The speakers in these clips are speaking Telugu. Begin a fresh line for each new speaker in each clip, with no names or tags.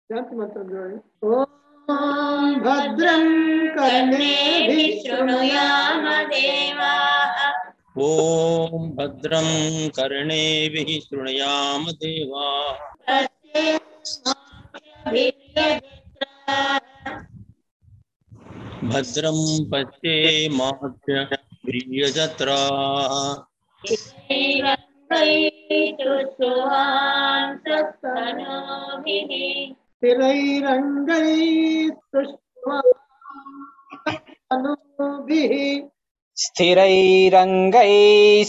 శాంతి మంత్రం చూడండి ఓం భద్రం కర్ణేభిः
శృణుయామ దేవాః
ॐ भद्रं कर्णेभिः शृणुयाम देवा भद्रं पश्येमास्य प्रियजत्राः
స్థిరైరంగైः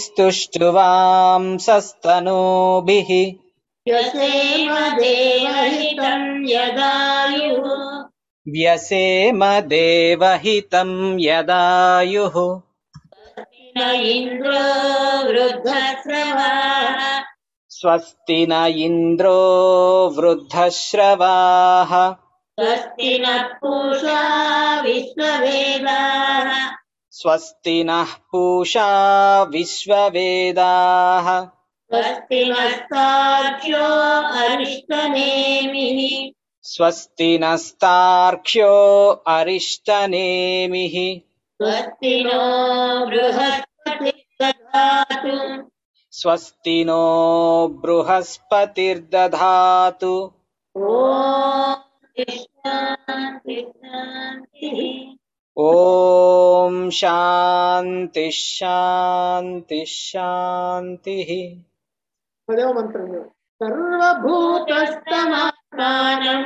స్థిరైరంగైस्तुष्टुवांसस्तनूभिः
యసేమ దేవహితం యదాయుః
व्यसेम देवहितं यदायुः
न इन्द्रो वृद्धश्रवाः
स्वस्ति न इन्द्रो वृद्धश्रवाः
स्वस्ति नः पूषा विश्ववेदाः
स्वस्ति नः पूषा विश्ववेदाः
स्वस्ति नस्तार्क्ष्यो अरिष्टनेमिः
स्वस्ति नस्तार्क्ष्यो अरिष्टनेमिः
स्वस्ति नो बृहस्पतिर्दधातु
स्वस्ति नो बृहस्पतिर्दधातु
ॐ शान्तिः
ॐ शान्तिः शान्तिः शान्तिः
పదవ మంత్రం సర్వభూతస్తమాత్మానం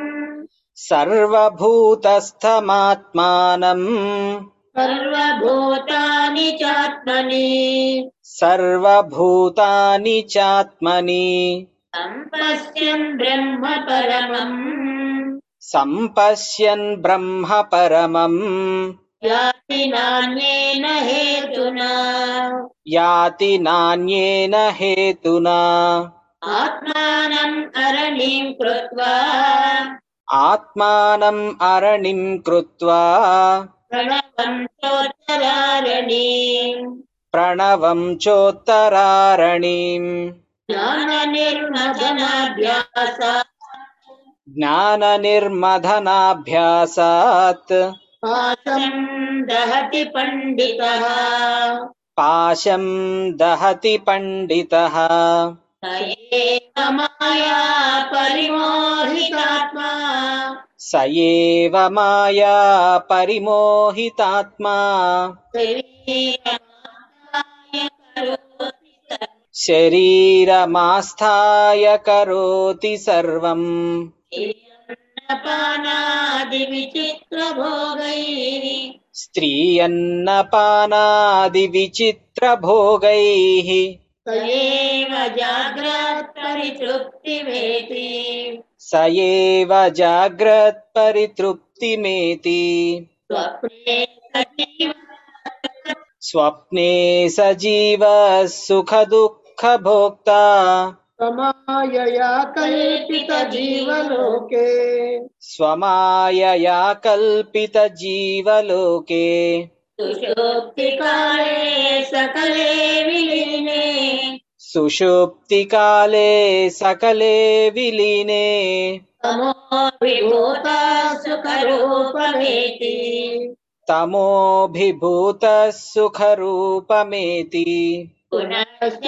सर्वभूतस्थमात्मानम्
सर्वभूतानि चात्मनि
सर्वभूतानि चात्मनि
सम्पश्यन् ब्रह्म परमम्
सम्पश्यन् ब्रह्म परमम्
याति नान्येन हेतुना
याति नान्येन हेतुना
आत्मानम् अरणिम् कृत्वा
आत्मानम् अरणिम् कृत्वा
प्रणवम् चोत्तरारणीम्
प्रणवं चोत्तरारणीम्
ज्ञाननिर्मदनाभ्यासा
ज्ञाननिर्मथनाभ्यासात्
पाशम् दहति पण्डितः
पाशं दहति पण्डितः
स एव माया परिमोहितात्मा
स एव माया परिमोहितात्मा
शरीरमात्माय
शरीरमास्थाय
करोति
करोति सर्वम्
अन्नपानादिविचित्रभोगैः
स्त्रियन्नपानादिविचित्रभोगैः
स एव जाग्रत्परितृप्तिमेति
स एव जाग्रत्परितृप्तिमेति
स्वप्ने सजीव
स्वप्ने स जीवः सुखदुःखभोक्ता
సమాయయా కల్పిత జీవలోకే
स्वमायया कल्पितजीवलोके
सुषुप्तिकाले सकले विलीने
सुषुप्तिकाले सकले विलीने
तमोभिभूता सुखरूपमेति
तमोभिभूतः सुखरूपमेति
पुनश्च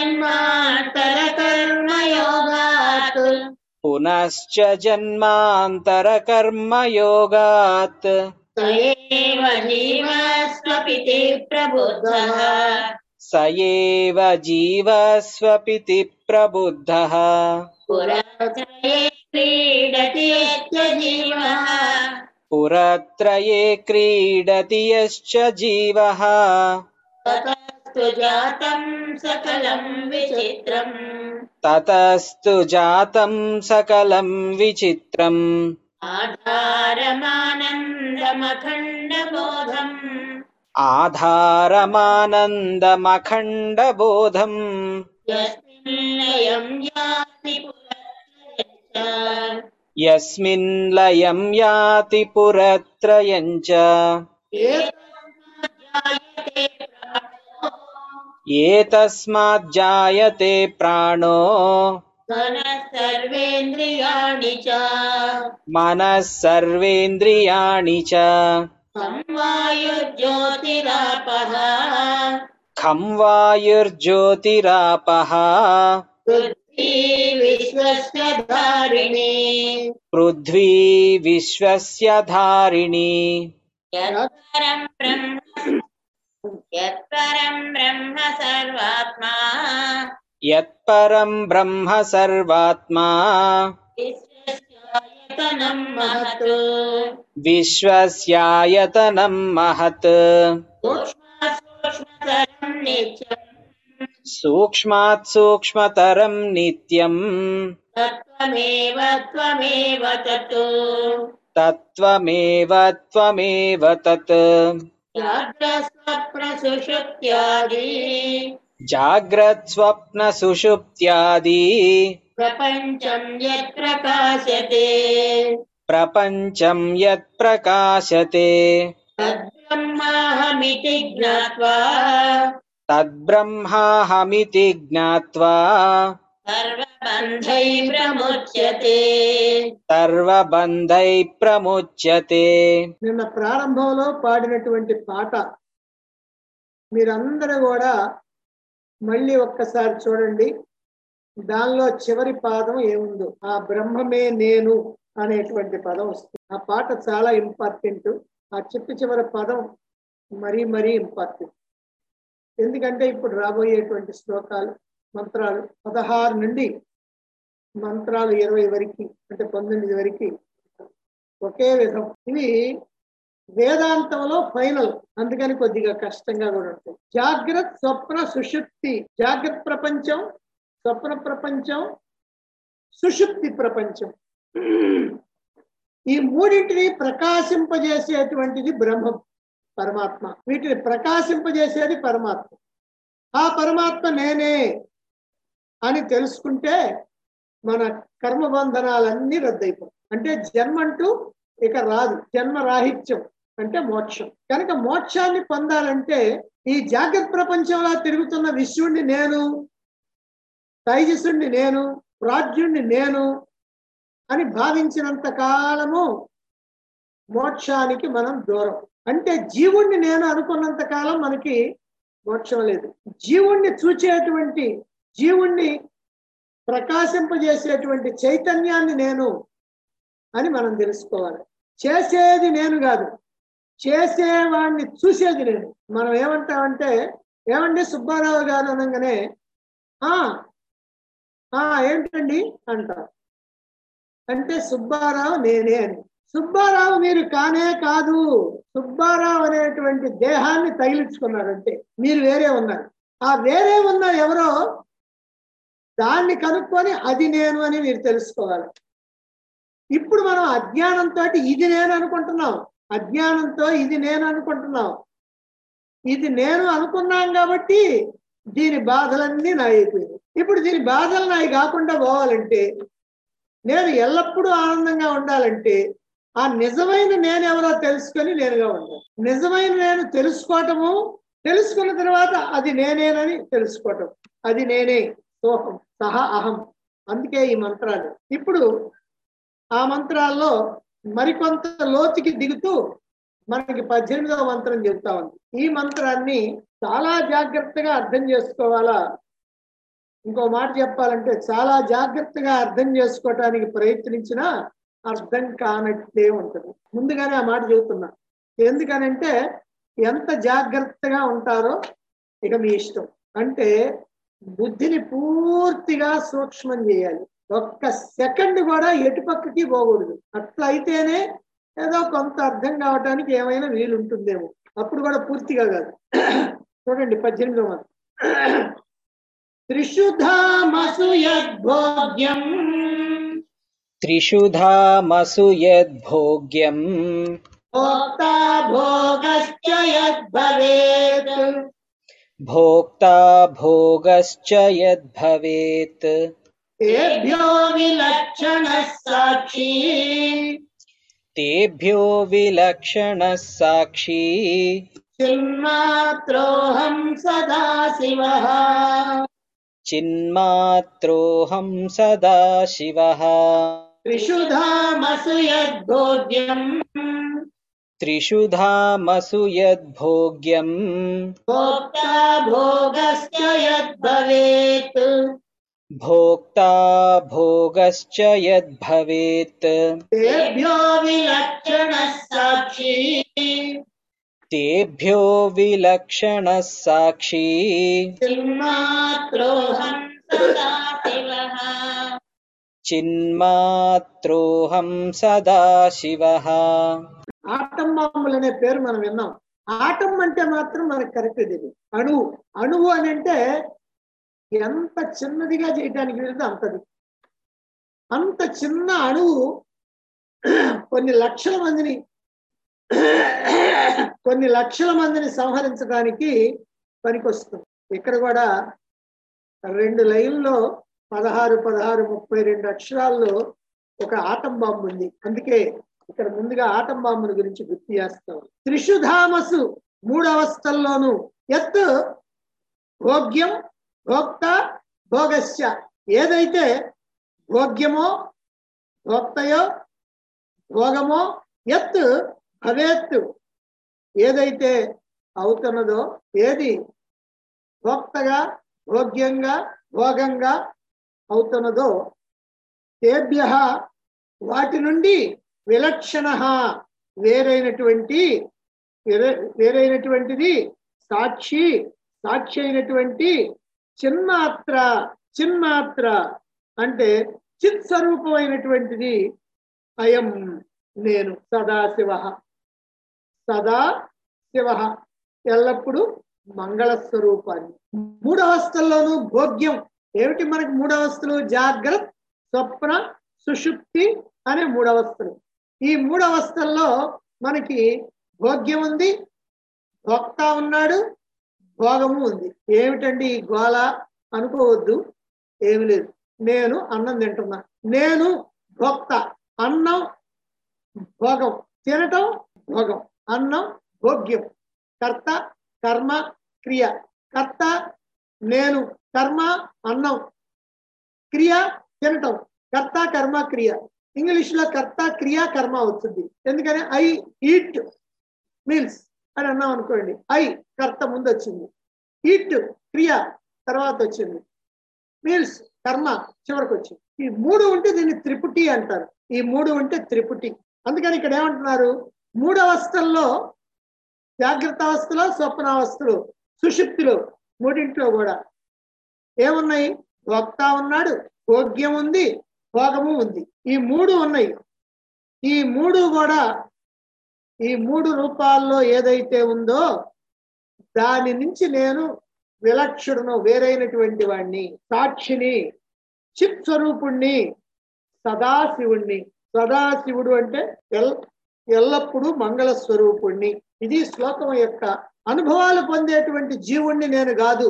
जन्मान्तरकर्मयोगात्
पुनश्च जन्मान्तरकर्मयोगात्
स एव जीवस्वपिति प्रबुद्धः
स एव जीवस्वपिति प्रबुद्धः
पुरत्रये क्रीडति यश्च जीवः
पुरत्रये क्रीडति यश्च जीवः
ततस्तु जातं सकलं विचित्रम्
ततस्तु जातं सकलं विचित्रम्
आधारमानन्दमखण्डबोधम्
आधारमानन्दमखण्डबोधम्
यस्मिन्नयं याति पुरत्रयश्च
यस्मिन् लयं याति पुरत्रयम् च
एतस्माज्जायते प्राणो
एतस्माज्जायते प्राणो
मनः सर्वेन्द्रियाणि च
मनः सर्वेन्द्रियाणि च
संवायुर्ज्योतिरापः
खं वायुर्ज्योतिरापः
पृथ्वी विश्वस्य धारिणी
पृथ्वी विश्वस्य धारिणी
यत्परं ब्रह्म यत्परं ब्रह्म सर्वात्मा
यत्परं ब्रह्म सर्वात्मा
विश्वस्यायतनं महत्
विश्वस्यायतनं महत्
सूक्ष्मसूक्ष्मतरं नित्यम्
सूक्ष्मात् सूक्ष्मतरं नित्यम्
तत्त्वमेव त्वमेव तत्
तत्त्वमेव त्वमेव तत्
जाग्रस्वप्नसुषुप्त्यादि
जाग्रत्स्वप्नसुषुप्त्यादि
प्रपञ्चं यत् प्रकाशते
प्रपञ्चं यत् प्रकाशते
तद्ब्रह्माहमिति ज्ञात्वा
तद्ब्रह्माहमिति ज्ञात्वा
सर्वबन्धै प्रमुच्यते
सर्वबन्धैः प्रमुच्यते
నిన్న ప్రారంభంలో పాడినటువంటి పాట మీరందరూ కూడా మళ్ళీ ఒక్కసారి చూడండి దానిలో చివరి పాదం ఏముందో ఆ బ్రహ్మమే నేను అనేటువంటి పదం వస్తుంది ఆ పాట చాలా ఇంపార్టెంట్ ఆ చిట్టు చివరి పదం మరీ మరీ ఇంపార్టెంట్ ఎందుకంటే ఇప్పుడు రాబోయేటువంటి శ్లోకాలు మంత్రాలు పదహారు నుండి మంత్రాలు ఇరవై వరకు అంటే పంతొమ్మిది వరకు ఒకే విధం ఇవి వేదాంతంలో ఫైనల్ అందుకని కొద్దిగా కష్టంగా కూడా ఉంటుంది జాగ్రత్త స్వప్న సుషుప్తి జాగ్రత్త ప్రపంచం స్వప్న ప్రపంచం సుషుప్తి ప్రపంచం ఈ మూడింటిని ప్రకాశింపజేసేటువంటిది బ్రహ్మం పరమాత్మ వీటిని ప్రకాశింపజేసేది పరమాత్మ ఆ పరమాత్మ నేనే అని తెలుసుకుంటే మన కర్మబంధనాలన్నీ రద్దయిపోతాయి అంటే జన్మ అంటూ ఇక రాదు జన్మ రాహిత్యం అంటే మోక్షం కనుక మోక్షాన్ని పొందాలంటే ఈ జాగ్రత్త ప్రపంచంలో తిరుగుతున్న విశ్వుణ్ణి నేను తైజసుణ్ణి నేను ప్రాజ్ఞుణ్ణి నేను అని భావించినంత కాలము మోక్షానికి మనం దూరం అంటే జీవుణ్ణి నేను అనుకున్నంత కాలం మనకి మోక్షం లేదు జీవుణ్ణి చూచేటువంటి జీవుణ్ణి ప్రకాశింపజేసేటువంటి చైతన్యాన్ని నేను అని మనం తెలుసుకోవాలి చేసేది నేను కాదు చేసేవాడిని చూసేది నేను మనం ఏమంటామంటే ఏమండి సుబ్బారావు గారు అనగానే ఆ ఆ ఏంటండి అంటాం అంటే సుబ్బారావు నేనే అని సుబ్బారావు మీరు కానే కాదు సుబ్బారావు అనేటువంటి దేహాన్ని తగిలించుకున్నారంటే మీరు వేరే ఉన్నారు ఆ వేరే ఉన్న ఎవరో దాన్ని కనుక్కొని అది నేను అని మీరు తెలుసుకోవాలి ఇప్పుడు మనం అజ్ఞానంతో ఇది నేను అనుకుంటున్నాం అజ్ఞానంతో ఇది నేను అనుకుంటున్నాం ఇది నేను అనుకున్నాం కాబట్టి దీని బాధలన్నీ నా అయిపోయింది ఇప్పుడు దీని బాధలు నాయి కాకుండా పోవాలంటే నేను ఎల్లప్పుడూ ఆనందంగా ఉండాలంటే ఆ నిజమైన నేను ఎవరో తెలుసుకొని నేనుగా ఉండాలి నిజమైన నేను తెలుసుకోవటము తెలుసుకున్న తర్వాత అది నేనేనని తెలుసుకోవటం అది నేనే సోహం సహ అహం అందుకే ఈ మంత్రాలు ఇప్పుడు ఆ మంత్రాల్లో మరికొంత లోతుకి దిగుతూ మనకి పద్దెనిమిదవ మంత్రం చెప్తా ఉంది ఈ మంత్రాన్ని చాలా జాగ్రత్తగా అర్థం చేసుకోవాలా ఇంకో మాట చెప్పాలంటే చాలా జాగ్రత్తగా అర్థం చేసుకోవటానికి ప్రయత్నించినా అర్థం కానట్టే ఉంటుంది ముందుగానే ఆ మాట చెబుతున్నా ఎందుకనంటే ఎంత జాగ్రత్తగా ఉంటారో ఇక మీ ఇష్టం అంటే బుద్ధిని పూర్తిగా సూక్ష్మం చేయాలి ఒక్క సెకండ్ కూడా ఎటుపక్కకి పోకూడదు అట్లా అయితేనే ఏదో కొంత అర్థం కావటానికి ఏమైనా వీలు ఉంటుందేమో అప్పుడు కూడా పూర్తిగా కాదు చూడండి పద్దెనిమిదో మంది త్రిశుధామసు యద్భోగ్యం
त्रिषुधामसु यद्भोग्यम्
భోక్తా భోగశ్చ యద్భవేత్
भोक्ता भोगश्च यद्भवेत्
తేభ్యో విలక్షణ సాక్షి
तेभ्यो विलक्षणः साक्षी
చిన్మాత్రోహం సదా శివ
चिन्मात्रोऽहं सदाशिवः
त्रिषु धामसु यद्भोग्यम्
त्रिषु धामसु यद्भोग्यम्
भोक्ता भोगश्च यद्भवेत्
भोक्ता भोगश्च यद्भवेत्
तेभ्यो विलक्षणः साक्षी
तेभ्यो विलक्षणः साक्षी
चिन्मात्रोऽहं सदा शिवः
चिन्मात्रोऽहं सदाशिवः
ఆటం బాంబులు అనే పేరు మనం విన్నాం ఆటం అంటే మాత్రం మనకు కరెక్ట్ ఇది అణువు అణువు అని అంటే ఎంత చిన్నదిగా చేయడానికి వీలుదో అంతది అంత చిన్న అణువు కొన్ని లక్షల మందిని కొన్ని లక్షల మందిని సంహరించడానికి పనికొస్తుంది ఇక్కడ కూడా రెండు లైన్లో పదహారు పదహారు ముప్పై రెండు అక్షరాల్లో ఒక ఆటం బాంబు ఉంది అందుకే ఇక్కడ ముందుగా ఆటం బాంబుల గురించి గుర్తు చేస్తాం త్రిషుధామసు మూడు అవస్థల్లోనూ ఎత్ భోగ్యం భోక్త భోగస్య ఏదైతే భోగ్యమో భోక్తయో భోగమో ఎత్ భవేత్ ఏదైతే అవుతున్నదో ఏది భోక్తగా భోగ్యంగా భోగంగా అవుతున్నదో తేభ్య వాటి నుండి విలక్షణ వేరైనటువంటి వేరే- వేరైనటువంటిది సాక్షి సాక్షి అయినటువంటి చిన్మాత్ర చిన్మాత్ర అంటే చిత్ స్వరూపమైనటువంటిది అయం నేను సదాశివ సదా శివ ఎల్లప్పుడూ మంగళ స్వరూపాన్ని మూడవస్థల్లోనూ భోగ్యం ఏమిటి మనకి మూడవస్థలు జాగ్రత్త స్వప్న సుషుప్తి అనే మూడవస్థలు ఈ మూడవస్థల్లో మనకి భోగ్యం ఉంది భోక్త ఉన్నాడు భోగము ఉంది ఏమిటండి ఈ గోళ అనుకోవద్దు ఏమి లేదు నేను అన్నం తింటున్నా నేను భోక్త అన్నం భోగం తినటం భోగం అన్నం భోగ్యం కర్త కర్మ క్రియ కర్త నేను కర్మ అన్నం క్రియ తినటం కర్త కర్మ క్రియ ఇంగ్లీష్ లో కర్త క్రియ కర్మ అవుతుంది ఎందుకని ఐ ఈట్ మీల్స్ అని అన్నాం అనుకోండి ఐ కర్త ముందు వచ్చింది ఈట్ క్రియ తర్వాత వచ్చింది మీల్స్ కర్మ చివరికి వచ్చింది ఈ మూడు ఉంటే దీన్ని త్రిపుటి అంటారు ఈ మూడు ఉంటే త్రిపుటి అందుకని ఇక్కడ ఏమంటున్నారు మూడు అవస్థల్లో జాగ్రత్త అవస్థలో స్వప్నావస్థలో సుషుప్తిలో మూడింట్లో కూడా ఏమున్నాయి భోక్త ఉన్నాడు భోగ్యం ఉంది భోగము ఉంది ఈ మూడు ఉన్నాయి ఈ మూడు కూడా ఈ మూడు రూపాల్లో ఏదైతే ఉందో దాని నుంచి నేను విలక్షణను వేరైనటువంటి వాణ్ణి సాక్షిని చిత్ స్వరూపుణ్ణి సదాశివుణ్ణి సదాశివుడు అంటే ఎల్ ఎల్లప్పుడూ మంగళ స్వరూపుణ్ణి ఇది శ్లోకం యొక్క అనుభవాలు పొందేటువంటి జీవుణ్ణి నేను కాదు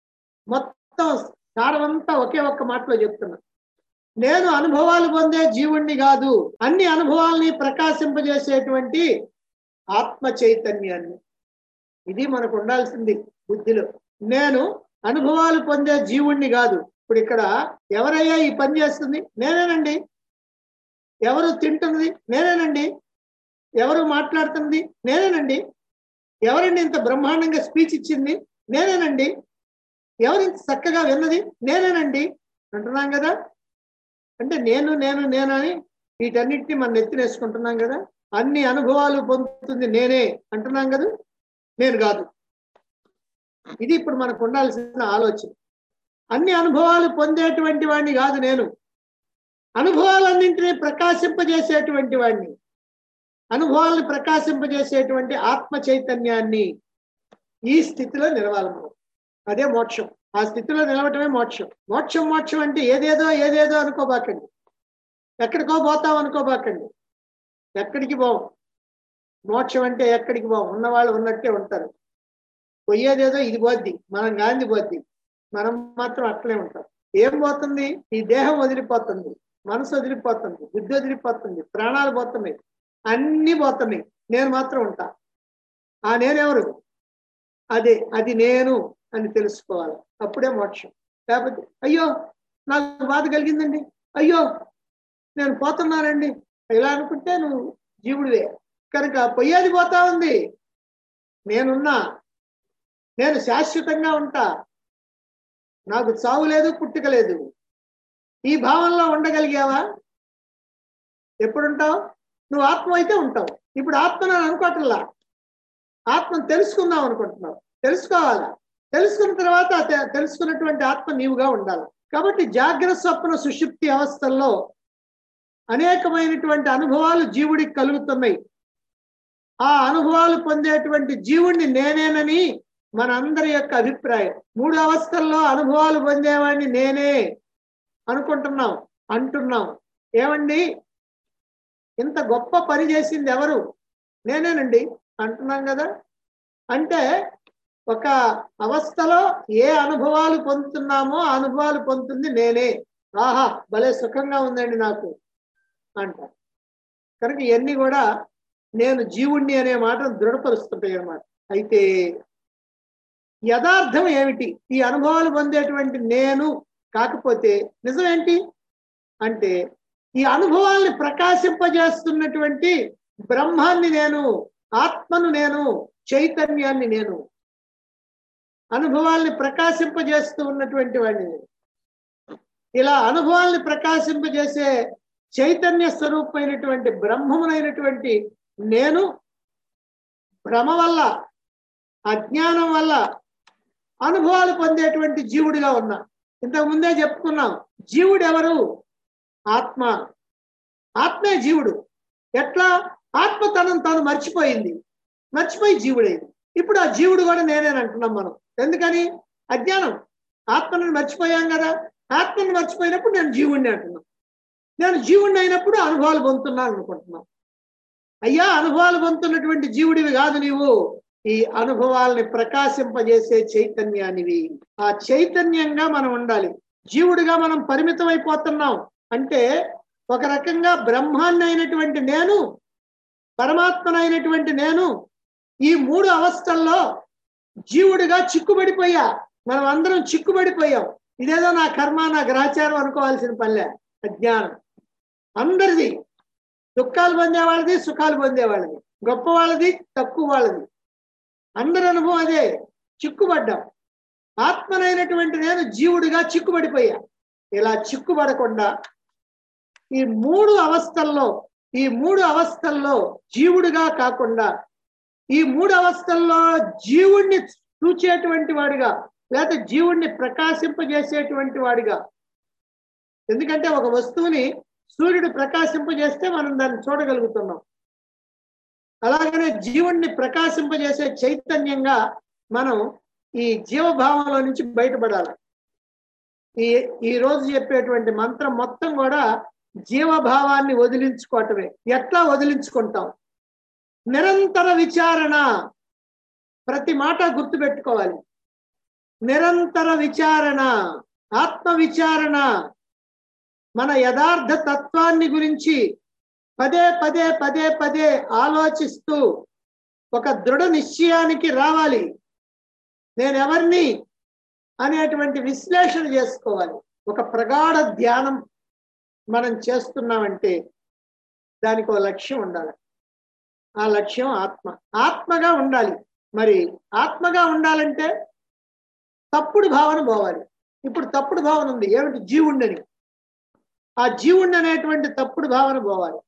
మొత్తం సారమంతా ఒకే ఒక్క మాటలో చెప్తున్నా నేను అనుభవాలు పొందే జీవుణ్ణి కాదు అన్ని అనుభవాల్ని ప్రకాశింపజేసేటువంటి ఆత్మ చైతన్యాన్ని ఇది మనకు ఉండాల్సింది బుద్ధిలో నేను అనుభవాలు పొందే జీవుణ్ణి కాదు ఇప్పుడు ఇక్కడ ఎవరయ్యా ఈ పని చేస్తుంది నేనేనండి ఎవరు తింటున్నది నేనేనండి ఎవరు మాట్లాడుతున్నది నేనేనండి ఎవరండి ఇంత బ్రహ్మాండంగా స్పీచ్ ఇచ్చింది నేనేనండి ఎవరు ఇంత చక్కగా విన్నది నేనేనండి అంటున్నాం కదా అంటే నేను నేను నేనని వీటన్నిటిని మనం నెత్తినేసుకుంటున్నాం కదా అన్ని అనుభవాలు పొందుతుంది నేనే అంటున్నాం కదా నేను కాదు ఇది ఇప్పుడు మనకు ఉండాల్సిన ఆలోచన అన్ని అనుభవాలు పొందేటువంటి వాడిని కాదు నేను అనుభవాలన్నింటినీ ప్రకాశింపజేసేటువంటి వాడిని అనుభవాలను ప్రకాశింపజేసేటువంటి ఆత్మ చైతన్యాన్ని ఈ స్థితిలో నిలవాలి మనం అదే మోక్షం ఆ స్థితిలో నిలవటమే మోక్షం మోక్షం మోక్షం అంటే ఏదేదో ఏదేదో అనుకోబాకండి ఎక్కడికో పోతాం అనుకోబాకండి ఎక్కడికి పోం మోక్షం అంటే ఎక్కడికి పోం ఉన్నవాళ్ళు ఉన్నట్టే ఉంటారు పోయేదేదో ఇది పోద్ది మనం గాంధీ పోద్ది మనం మాత్రం అట్లే ఉంటాం ఏం పోతుంది ఈ దేహం వదిలిపోతుంది మనసు వదిలిపోతుంది బుద్ధి వదిలిపోతుంది ప్రాణాలు పోతున్నాయి అన్ని పోతున్నాయి నేను మాత్రం ఉంటా ఆ నేనెవరు అదే అది నేను అని తెలుసుకోవాలి అప్పుడే మోక్షం లేకపోతే అయ్యో నాకు బాధ కలిగిందండి అయ్యో నేను పోతున్నానండి ఇలా అనుకుంటే నువ్వు జీవుడివే కనుక పొయ్యేది పోతా ఉంది నేనున్నా నేను శాశ్వతంగా ఉంటా నాకు చావు లేదు పుట్టుక లేదు ఈ భావంలో ఉండగలిగావా ఎప్పుడుంటావు నువ్వు ఆత్మ అయితే ఉంటావు ఇప్పుడు ఆత్మ నేను అనుకోవట్లా ఆత్మను తెలుసుకుందాం అనుకుంటున్నావు తెలుసుకోవాలా తెలుసుకున్న తర్వాత తె- తెలుసుకున్నటువంటి ఆత్మ నీవుగా ఉండాలి కాబట్టి జాగ్రత్త స్వప్న సుషుప్తి అవస్థల్లో అనేకమైనటువంటి అనుభవాలు జీవుడికి కలుగుతున్నాయి ఆ అనుభవాలు పొందేటువంటి జీవుణ్ణి నేనేనని మనందరి యొక్క అభిప్రాయం మూడు అవస్థల్లో అనుభవాలు పొందేవాడిని నేనే అనుకుంటున్నాం అంటున్నాం ఏమండి ఇంత గొప్ప పని చేసింది ఎవరు నేనేనండి అంటున్నాం కదా అంటే ఒక అవస్థలో ఏ అనుభవాలు పొందుతున్నామో ఆ అనుభవాలు పొందుతుంది నేనే ఆహా భలే సుఖంగా ఉందండి నాకు అంట కనుక ఇవన్నీ కూడా నేను జీవుణ్ణి అనే మాటను దృఢపరుస్తుంటాయి అన్నమాట అయితే యథార్థం ఏమిటి ఈ అనుభవాలు పొందేటువంటి నేను కాకపోతే నిజం ఏంటి అంటే ఈ అనుభవాల్ని ప్రకాశింపజేస్తున్నటువంటి బ్రహ్మాన్ని నేను ఆత్మను నేను చైతన్యాన్ని నేను అనుభవాల్ని ప్రకాశింపజేస్తూ ఉన్నటువంటి వాడిని నేను ఇలా అనుభవాల్ని ప్రకాశింపజేసే చైతన్య స్వరూపమైనటువంటి బ్రహ్మమునైనటువంటి నేను భ్రమ వల్ల అజ్ఞానం వల్ల అనుభవాలు పొందేటువంటి జీవుడిగా ఉన్నా ఇంతకు ముందే చెప్పుకున్నాం జీవుడు ఎవరు ఆత్మ ఆత్మే జీవుడు ఎట్లా ఆత్మ తనను తాను మర్చిపోయింది మర్చిపోయి జీవుడైంది ఇప్పుడు ఆ జీవుడు కూడా నేనేని అంటున్నాం మనం ఎందుకని అజ్ఞానం ఆత్మను మర్చిపోయాం కదా ఆత్మను మర్చిపోయినప్పుడు నేను జీవుణ్ణి అంటున్నాం నేను జీవుణ్ణి అయినప్పుడు అనుభవాలు పొందుతున్నాను అనుకుంటున్నాం అయ్యా అనుభవాలు పొందుతున్నటువంటి జీవుడివి కాదు నీవు ఈ అనుభవాల్ని ప్రకాశింపజేసే చైతన్యానివి ఆ చైతన్యంగా మనం ఉండాలి జీవుడిగా మనం పరిమితం అయిపోతున్నాం అంటే ఒక రకంగా బ్రహ్మాన్ని అయినటువంటి నేను పరమాత్మనైనటువంటి నేను ఈ మూడు అవస్థల్లో జీవుడిగా చిక్కుబడిపోయా మనం అందరం చిక్కుబడిపోయాం ఇదేదో నా కర్మ నా గ్రహచారం అనుకోవాల్సిన పనిలే అజ్ఞానం అందరిది దుఃఖాలు పొందేవాళ్ళది సుఖాలు పొందేవాళ్ళది గొప్ప వాళ్ళది తక్కువ వాళ్ళది అందరి అనుభవం అదే చిక్కుబడ్డాం ఆత్మనైనటువంటి నేను జీవుడిగా చిక్కుబడిపోయా ఇలా చిక్కుబడకుండా ఈ మూడు అవస్థల్లో ఈ మూడు అవస్థల్లో జీవుడిగా కాకుండా ఈ మూడు అవస్థల్లో జీవుణ్ణి చూచేటువంటి వాడిగా లేకపోతే జీవుణ్ణి ప్రకాశింపజేసేటువంటి వాడిగా ఎందుకంటే ఒక వస్తువుని సూర్యుడు ప్రకాశింపజేస్తే మనం దాన్ని చూడగలుగుతున్నాం అలాగనే జీవుణ్ణి ప్రకాశింపజేసే చైతన్యంగా మనం ఈ జీవభావంలో నుంచి బయటపడాలి ఈ ఈ రోజు చెప్పేటువంటి మంత్రం మొత్తం కూడా జీవభావాన్ని వదిలించుకోవటమే ఎట్లా వదిలించుకుంటాం నిరంతర విచారణ ప్రతి మాట గుర్తుపెట్టుకోవాలి నిరంతర విచారణ ఆత్మ విచారణ మన యథార్థ తత్వాన్ని గురించి పదే పదే పదే పదే ఆలోచిస్తూ ఒక దృఢ నిశ్చయానికి రావాలి నేను ఎవరిని అనేటువంటి విశ్లేషణ చేసుకోవాలి ఒక ప్రగాఢ ధ్యానం మనం చేస్తున్నామంటే దానికి ఒక లక్ష్యం ఉండాలి ఆ లక్ష్యం ఆత్మ ఆత్మగా ఉండాలి మరి ఆత్మగా ఉండాలంటే తప్పుడు భావన పోవాలి ఇప్పుడు తప్పుడు భావన ఉంది ఏమిటి జీవుండని ఆ జీవుండి అనేటువంటి తప్పుడు భావన పోవాలి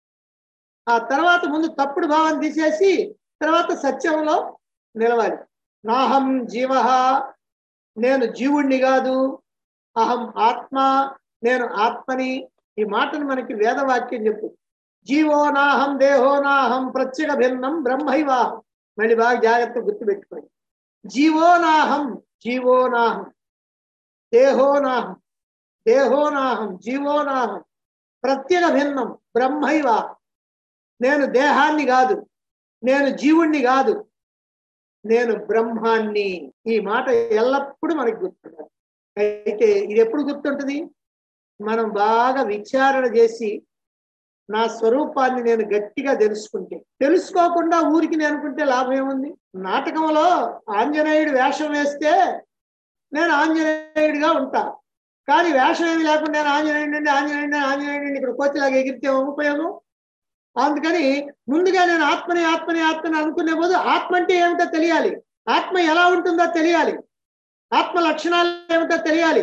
ఆ తర్వాత ముందు తప్పుడు భావన తీసేసి తర్వాత సత్యంలో నిలవాలి నాహం జీవ నేను జీవుణ్ణి కాదు అహం ఆత్మ నేను ఆత్మని ఈ మాటను మనకి వేదవాక్యం చెప్పు జీవో నాహం దేహో నాహం ప్రత్యేక భిన్నం బ్రహ్మైవాహం మళ్ళీ బాగా జాగ్రత్త గుర్తుపెట్టుకోండి జీవో నాహం జీవో నాహం దేహో నాహం దేహో నాహం జీవో నాహం ప్రత్యేక భిన్నం బ్రహ్మైవాహం నేను దేహాన్ని కాదు నేను జీవుణ్ణి కాదు నేను బ్రహ్మాన్ని ఈ మాట ఎల్లప్పుడూ మనకి గుర్తుండాలి అయితే ఇది ఎప్పుడు గుర్తుంటుంది మనం బాగా విచారణ చేసి నా స్వరూపాన్ని నేను గట్టిగా తెలుసుకుంటే తెలుసుకోకుండా ఊరికి నేను అనుకుంటే లాభం ఏముంది నాటకంలో ఆంజనేయుడు వేషం వేస్తే నేను ఆంజనేయుడిగా ఉంటా కానీ వేషం ఏమి లేకుండా నేను ఆంజనేయుడి ఆంజనేయుడి ఆంజనేయుడిని ఇక్కడ కోతిలాగా ఎగిరితే ఏం ఉపయోగం అందుకని ముందుగా నేను ఆత్మని ఆత్మని ఆత్మని అనుకునే పోదు ఆత్మ అంటే ఏమిటో తెలియాలి ఆత్మ ఎలా ఉంటుందో తెలియాలి ఆత్మ లక్షణాలు ఏమిటో తెలియాలి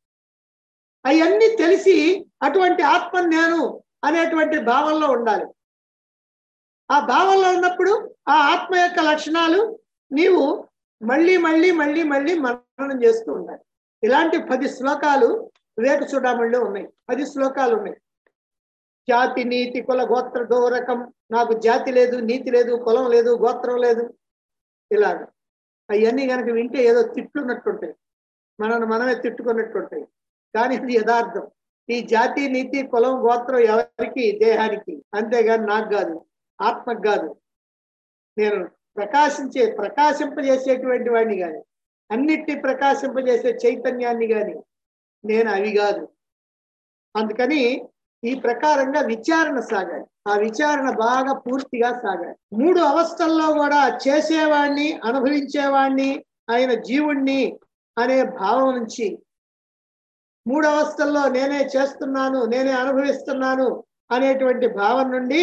అవన్నీ తెలిసి అటువంటి ఆత్మ నేను అనేటువంటి భావంలో ఉండాలి ఆ భావంలో ఉన్నప్పుడు ఆ ఆత్మ యొక్క లక్షణాలు నీవు మళ్ళీ మళ్ళీ మళ్ళీ మళ్ళీ మననం చేస్తూ ఉండాలి ఇలాంటి పది శ్లోకాలు వివేక చూడమణిలో ఉన్నాయి పది శ్లోకాలు ఉన్నాయి జాతి నీతి కుల గోత్ర గౌరకం నాకు జాతి లేదు నీతి లేదు కులం లేదు గోత్రం లేదు ఇలాగ అవన్నీ కనుక వింటే ఏదో తిట్టున్నట్టుంటాయి మనల్ని మనమే తిట్టుకున్నట్టుంటాయి కానీ ఇది యథార్థం ఈ జాతి నీతి కులం గోత్రం ఎవరికి దేహానికి అంతేగాని నాకు కాదు ఆత్మకు కాదు నేను ప్రకాశించే ప్రకాశింపజేసేటువంటి వాడిని కానీ అన్నిటిని ప్రకాశింపజేసే చైతన్యాన్ని కానీ నేను అవి కాదు అందుకని ఈ ప్రకారంగా విచారణ సాగాలి ఆ విచారణ బాగా పూర్తిగా సాగాలి మూడు అవస్థల్లో కూడా చేసేవాడిని అనుభవించేవాడిని ఆయన జీవుణ్ణి అనే భావం నుంచి మూడు అవస్థల్లో నేనే చేస్తున్నాను నేనే అనుభవిస్తున్నాను అనేటువంటి భావం నుండి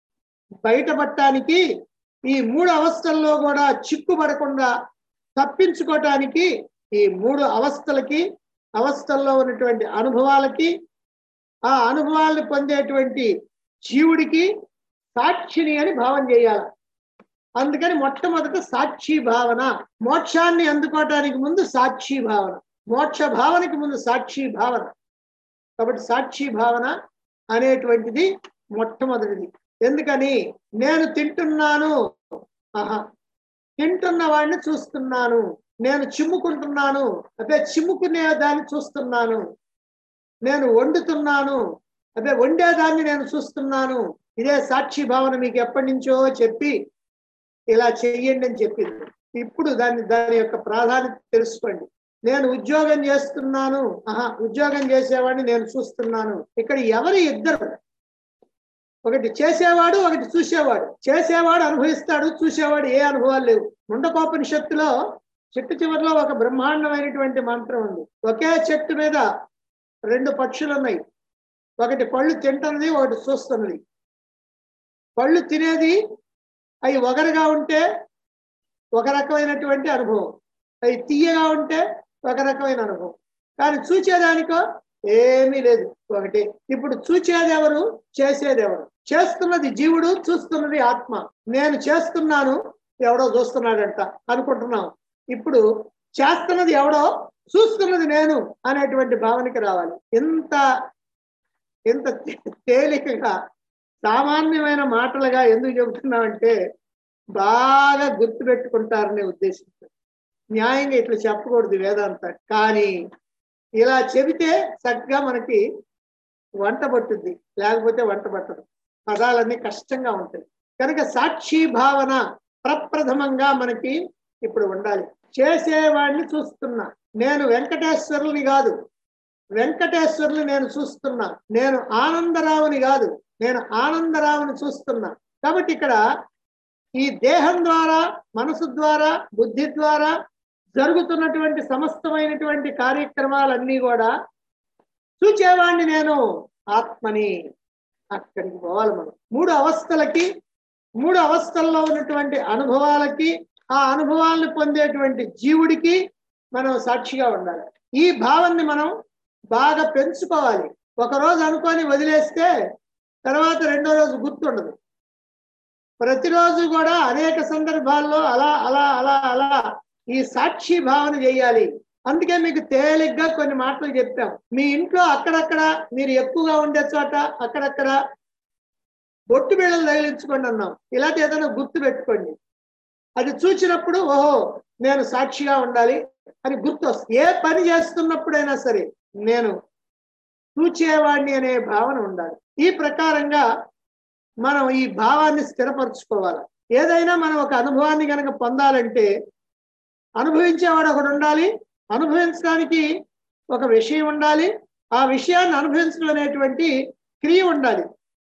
బయటపడటానికి ఈ మూడు అవస్థల్లో కూడా చిక్కుపడకుండా తప్పించుకోవటానికి ఈ మూడు అవస్థలకి అవస్థల్లో ఉన్నటువంటి అనుభవాలకి ఆ అనుభవాలను పొందేటువంటి జీవుడికి సాక్షిని అని భావం చేయాలి అందుకని మొట్టమొదట సాక్షి భావన మోక్షాన్ని అందుకోవటానికి ముందు సాక్షి భావన మోక్ష భావనకి ముందు సాక్షి భావన కాబట్టి సాక్షి భావన అనేటువంటిది మొట్టమొదటిది ఎందుకని నేను తింటున్నాను ఆహా తింటున్న వాడిని చూస్తున్నాను నేను చిమ్ముకుంటున్నాను అదే చిమ్ముకునే దాన్ని చూస్తున్నాను నేను వండుతున్నాను అదే వండేదాన్ని నేను చూస్తున్నాను ఇదే సాక్షి భావన మీకు ఎప్పటి నుంచో చెప్పి ఇలా చెయ్యండి అని చెప్పింది ఇప్పుడు దాన్ని దాని యొక్క ప్రాధాన్యత తెలుసుకోండి నేను ఉద్యోగం చేస్తున్నాను ఆహా ఉద్యోగం చేసేవాడిని నేను చూస్తున్నాను ఇక్కడ ఎవరు ఇద్దరు ఒకటి చేసేవాడు ఒకటి చూసేవాడు చేసేవాడు అనుభవిస్తాడు చూసేవాడు ఏ అనుభవాలు లేవు ముండకోపనిషత్తులో చెట్టు చివరిలో ఒక బ్రహ్మాండమైనటువంటి మంత్రం ఉంది ఒకే చెట్టు మీద రెండు పక్షులు ఉన్నాయి ఒకటి పళ్ళు తింటున్నది ఒకటి చూస్తున్నది పళ్ళు తినేది అవి ఒకరుగా ఉంటే ఒక రకమైనటువంటి అనుభవం అవి తీయగా ఉంటే ఒక రకమైన అనుభవం కానీ చూచేదానికో ఏమీ లేదు ఒకటి ఇప్పుడు చూచేది ఎవరు చేసేది ఎవరు చేస్తున్నది జీవుడు చూస్తున్నది ఆత్మ నేను చేస్తున్నాను ఎవడో చూస్తున్నాడంట అనుకుంటున్నాం ఇప్పుడు చేస్తున్నది ఎవడో చూస్తున్నది నేను అనేటువంటి భావనకి రావాలి ఎంత ఎంత తేలికగా సామాన్యమైన మాటలుగా ఎందుకు చెబుతున్నామంటే బాగా గుర్తు పెట్టుకుంటారనే ఉద్దేశంతో న్యాయంగా ఇట్లా చెప్పకూడదు వేదాంత కానీ ఇలా చెబితే చక్కగా మనకి వంట పట్టుద్ది లేకపోతే వంట పట్టదు పదాలన్నీ కష్టంగా ఉంటాయి కనుక సాక్షి భావన ప్రప్రథమంగా మనకి ఇప్పుడు ఉండాలి చేసేవాడిని చూస్తున్నా నేను వెంకటేశ్వరుని కాదు వెంకటేశ్వరుని నేను చూస్తున్నా నేను ఆనందరావుని కాదు నేను ఆనందరావుని చూస్తున్నా కాబట్టి ఇక్కడ ఈ దేహం ద్వారా మనసు ద్వారా బుద్ధి ద్వారా జరుగుతున్నటువంటి సమస్తమైనటువంటి కార్యక్రమాలన్నీ కూడా చూచేవాడిని నేను ఆత్మని అక్కడికి పోవాలి మనం మూడు అవస్థలకి మూడు అవస్థల్లో ఉన్నటువంటి అనుభవాలకి ఆ అనుభవాలను పొందేటువంటి జీవుడికి మనం సాక్షిగా ఉండాలి ఈ భావాన్ని మనం బాగా పెంచుకోవాలి ఒక రోజు అనుకొని వదిలేస్తే తర్వాత రెండో రోజు గుర్తుండదు ప్రతిరోజు కూడా అనేక సందర్భాల్లో అలా అలా అలా అలా ఈ సాక్షి భావన చేయాలి అందుకే మీకు తేలిగ్గా కొన్ని మాటలు చెప్పాం మీ ఇంట్లో అక్కడక్కడ మీరు ఎక్కువగా ఉండే చోట అక్కడక్కడ బొట్టు బిళ్ళలు తగిలించుకోండి అన్నాం ఇలాంటి ఏదైనా గుర్తు పెట్టుకోండి అది చూసినప్పుడు ఓహో నేను సాక్షిగా ఉండాలి అని గుర్తు వస్తుంది ఏ పని చేస్తున్నప్పుడైనా సరే నేను చూచేవాడిని అనే భావన ఉండాలి ఈ ప్రకారంగా మనం ఈ భావాన్ని స్థిరపరచుకోవాలి ఏదైనా మనం ఒక అనుభవాన్ని కనుక పొందాలంటే అనుభవించేవాడు ఒకడు ఉండాలి అనుభవించడానికి ఒక విషయం ఉండాలి ఆ విషయాన్ని అనుభవించడం అనేటువంటి క్రియ ఉండాలి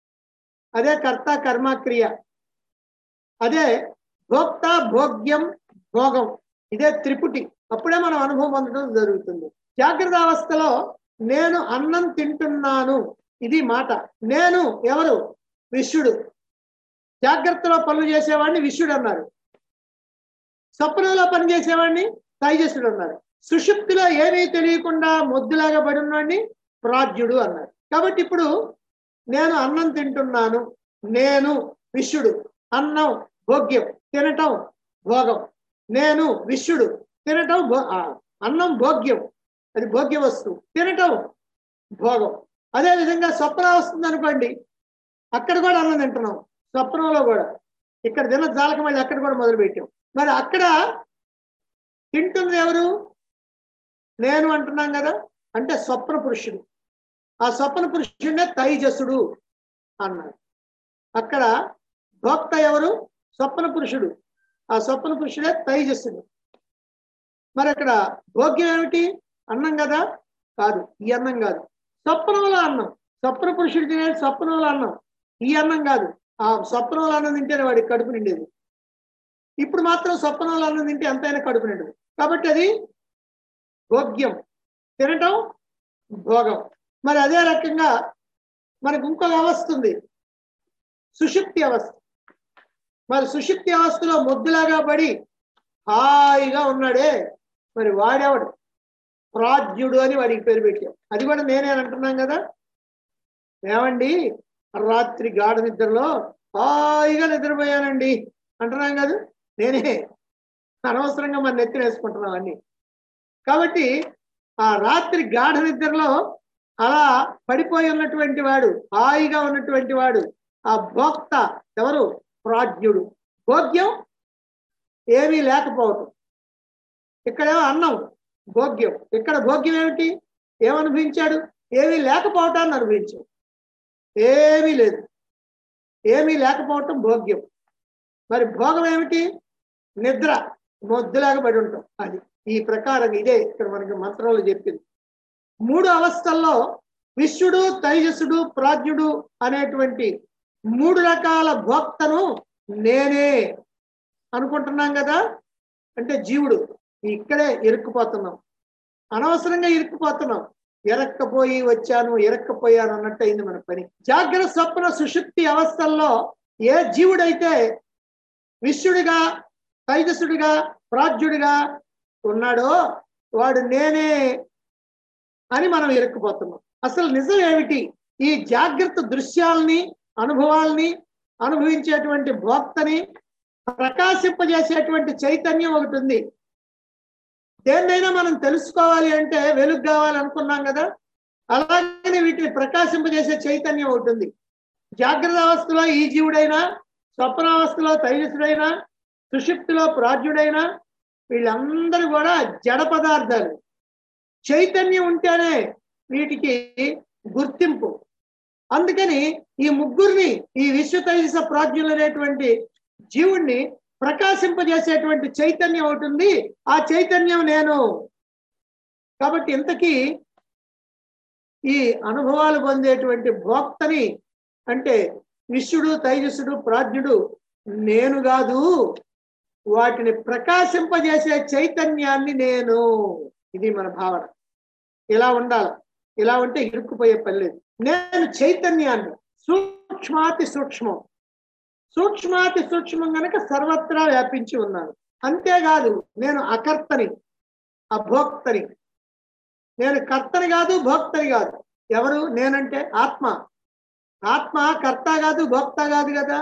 అదే కర్త కర్మ క్రియ అదే భోక్త భోగ్యం భోగం ఇదే త్రిపుటి అప్పుడే మనం అనుభవం పొందడం జరుగుతుంది జాగ్రత్త అవస్థలో నేను అన్నం తింటున్నాను ఇది మాట నేను ఎవరు విశ్వడు జాగ్రత్తలో పనులు చేసేవాడిని విశ్వడు అన్నారు స్వప్నంలో పని చేసేవాడిని తైజస్సుడు అన్నారు సుషుప్తిలో ఏమీ తెలియకుండా మొద్దులాగా పడి ఉన్నవాడిని ప్రాజ్యుడు అన్నారు కాబట్టి ఇప్పుడు నేను అన్నం తింటున్నాను నేను విశ్వడు అన్నం భోగ్యం తినటం భోగం నేను విశ్వడు తినటం భో- ఆ, అన్నం భోగ్యం అది భోగ్య వస్తువు తినటం భోగం అదే విధంగా స్వప్న వస్తుంది అనుకోండి అక్కడ కూడా అన్నం తింటున్నాం స్వప్నంలో కూడా ఇక్కడ తిన్న జాలక మళ్ళీ అక్కడ కూడా మొదలు పెట్టాం మరి అక్కడ తింటుంది ఎవరు నేను అంటున్నాం కదా అంటే స్వప్న పురుషుడు ఆ స్వప్న పురుషుడే తైజసుడు అన్నాడు అక్కడ భోక్త ఎవరు స్వప్న పురుషుడు ఆ స్వప్న పురుషుడే తైజస్సుడు మరి అక్కడ భోగ్యం ఏమిటి అన్నం కదా కాదు ఈ అన్నం కాదు స్వప్నంలో అన్నం స్వప్న పురుషుడు తినేది స్వప్నంలో అన్నం ఈ అన్నం కాదు ఆ స్వప్నంలో అన్నం తింటేనే వాడికి కడుపు నిండేది ఇప్పుడు మాత్రం స్వప్నంలో అన్నం తింటే ఎంతైనా కడుపు నిండదు కాబట్టి అది భోగ్యం తినటం భోగం మరి అదే రకంగా మనకు ఇంకొక అవస్థ ఉంది సుషుప్తి అవస్థ మరి సుషుప్తి అవస్థలో మొద్దులాగా పడి హాయిగా ఉన్నాడే మరి వాడేవాడు ప్రాజ్ఞుడు అని వాడికి పేరు పెట్టాం అది కూడా నేనే అంటున్నాం కదా ఏమండి రాత్రి గాఢ నిద్రలో హాయిగా నిద్రపోయానండి అంటున్నాం కదా నేనే అనవసరంగా మన నెత్తిన వేసుకుంటున్నాం అన్ని కాబట్టి ఆ రాత్రి గాఢ నిద్రలో అలా పడిపోయి ఉన్నటువంటి వాడు హాయిగా ఉన్నటువంటి వాడు ఆ భోక్త ఎవరు ప్రాజ్ఞుడు భోగ్యం ఏమీ లేకపోవటం ఇక్కడేమో అన్నం భోగ్యం ఇక్కడ భోగ్యం ఏమిటి ఏమనుభవించాడు ఏమీ లేకపోవటాన్ని అనుభవించాడు ఏమీ లేదు ఏమీ లేకపోవటం భోగ్యం మరి భోగం ఏమిటి నిద్ర మొద్దులాగా పడి ఉంటాం అది ఈ ప్రకారం ఇదే ఇక్కడ మనకి మంత్రంలో చెప్పింది మూడు అవస్థల్లో విశ్వడు తైజసుడు ప్రాజ్ఞుడు అనేటువంటి మూడు రకాల భోక్తను నేనే అనుకుంటున్నాం కదా అంటే జీవుడు ఇక్కడే ఇరుక్కుపోతున్నాం అనవసరంగా ఇరుక్కుపోతున్నాం ఎరక్కపోయి వచ్చాను ఎరక్కపోయాను అన్నట్టు అయింది మన పని జాగ్రత్త స్వప్న సుషుప్తి అవస్థల్లో ఏ జీవుడైతే విశ్వడిగా తైజసుడిగా ప్రాజ్యుడిగా ఉన్నాడో వాడు నేనే అని మనం ఇరుక్కుపోతున్నాం అసలు నిజం ఏమిటి ఈ జాగ్రత్త దృశ్యాల్ని అనుభవాల్ని అనుభవించేటువంటి భోక్తని ప్రకాశింపజేసేటువంటి చైతన్యం ఒకటి ఉంది దేన్నైనా మనం తెలుసుకోవాలి అంటే వెలుగు కావాలి అనుకున్నాం కదా అలాగే వీటిని ప్రకాశింపజేసే చైతన్యం ఒకటి ఉంది జాగ్రత్త అవస్థలో ఈ జీవుడైనా స్వప్నావస్థలో తైజసుడైనా సుషిప్తిలో ప్రాజ్ఞుడైనా వీళ్ళందరూ కూడా జడ పదార్థాలు చైతన్యం ఉంటేనే వీటికి గుర్తింపు అందుకని ఈ ముగ్గురిని ఈ విశ్వ తైజస ప్రాజ్ఞులు అనేటువంటి జీవుణ్ణి ప్రకాశింపజేసేటువంటి చైతన్యం ఒకటి ఉంది ఆ చైతన్యం నేను కాబట్టి ఇంతకీ ఈ అనుభవాలు పొందేటువంటి భోక్తని అంటే విశ్వడు తైజసుడు ప్రాజ్ఞుడు నేను కాదు వాటిని ప్రకాశింపజేసే చైతన్యాన్ని నేను ఇది మన భావన ఇలా ఉండాలి ఇలా ఉంటే ఇరుక్కుపోయే పని లేదు నేను చైతన్యాన్ని సూక్ష్మాతి సూక్ష్మం సూక్ష్మాతి సూక్ష్మం గనక సర్వత్రా వ్యాపించి ఉన్నాను అంతేకాదు నేను అకర్తని అభోక్తని నేను కర్తని కాదు భోక్తని కాదు ఎవరు నేనంటే ఆత్మ ఆత్మ కర్త కాదు భోక్త కాదు కదా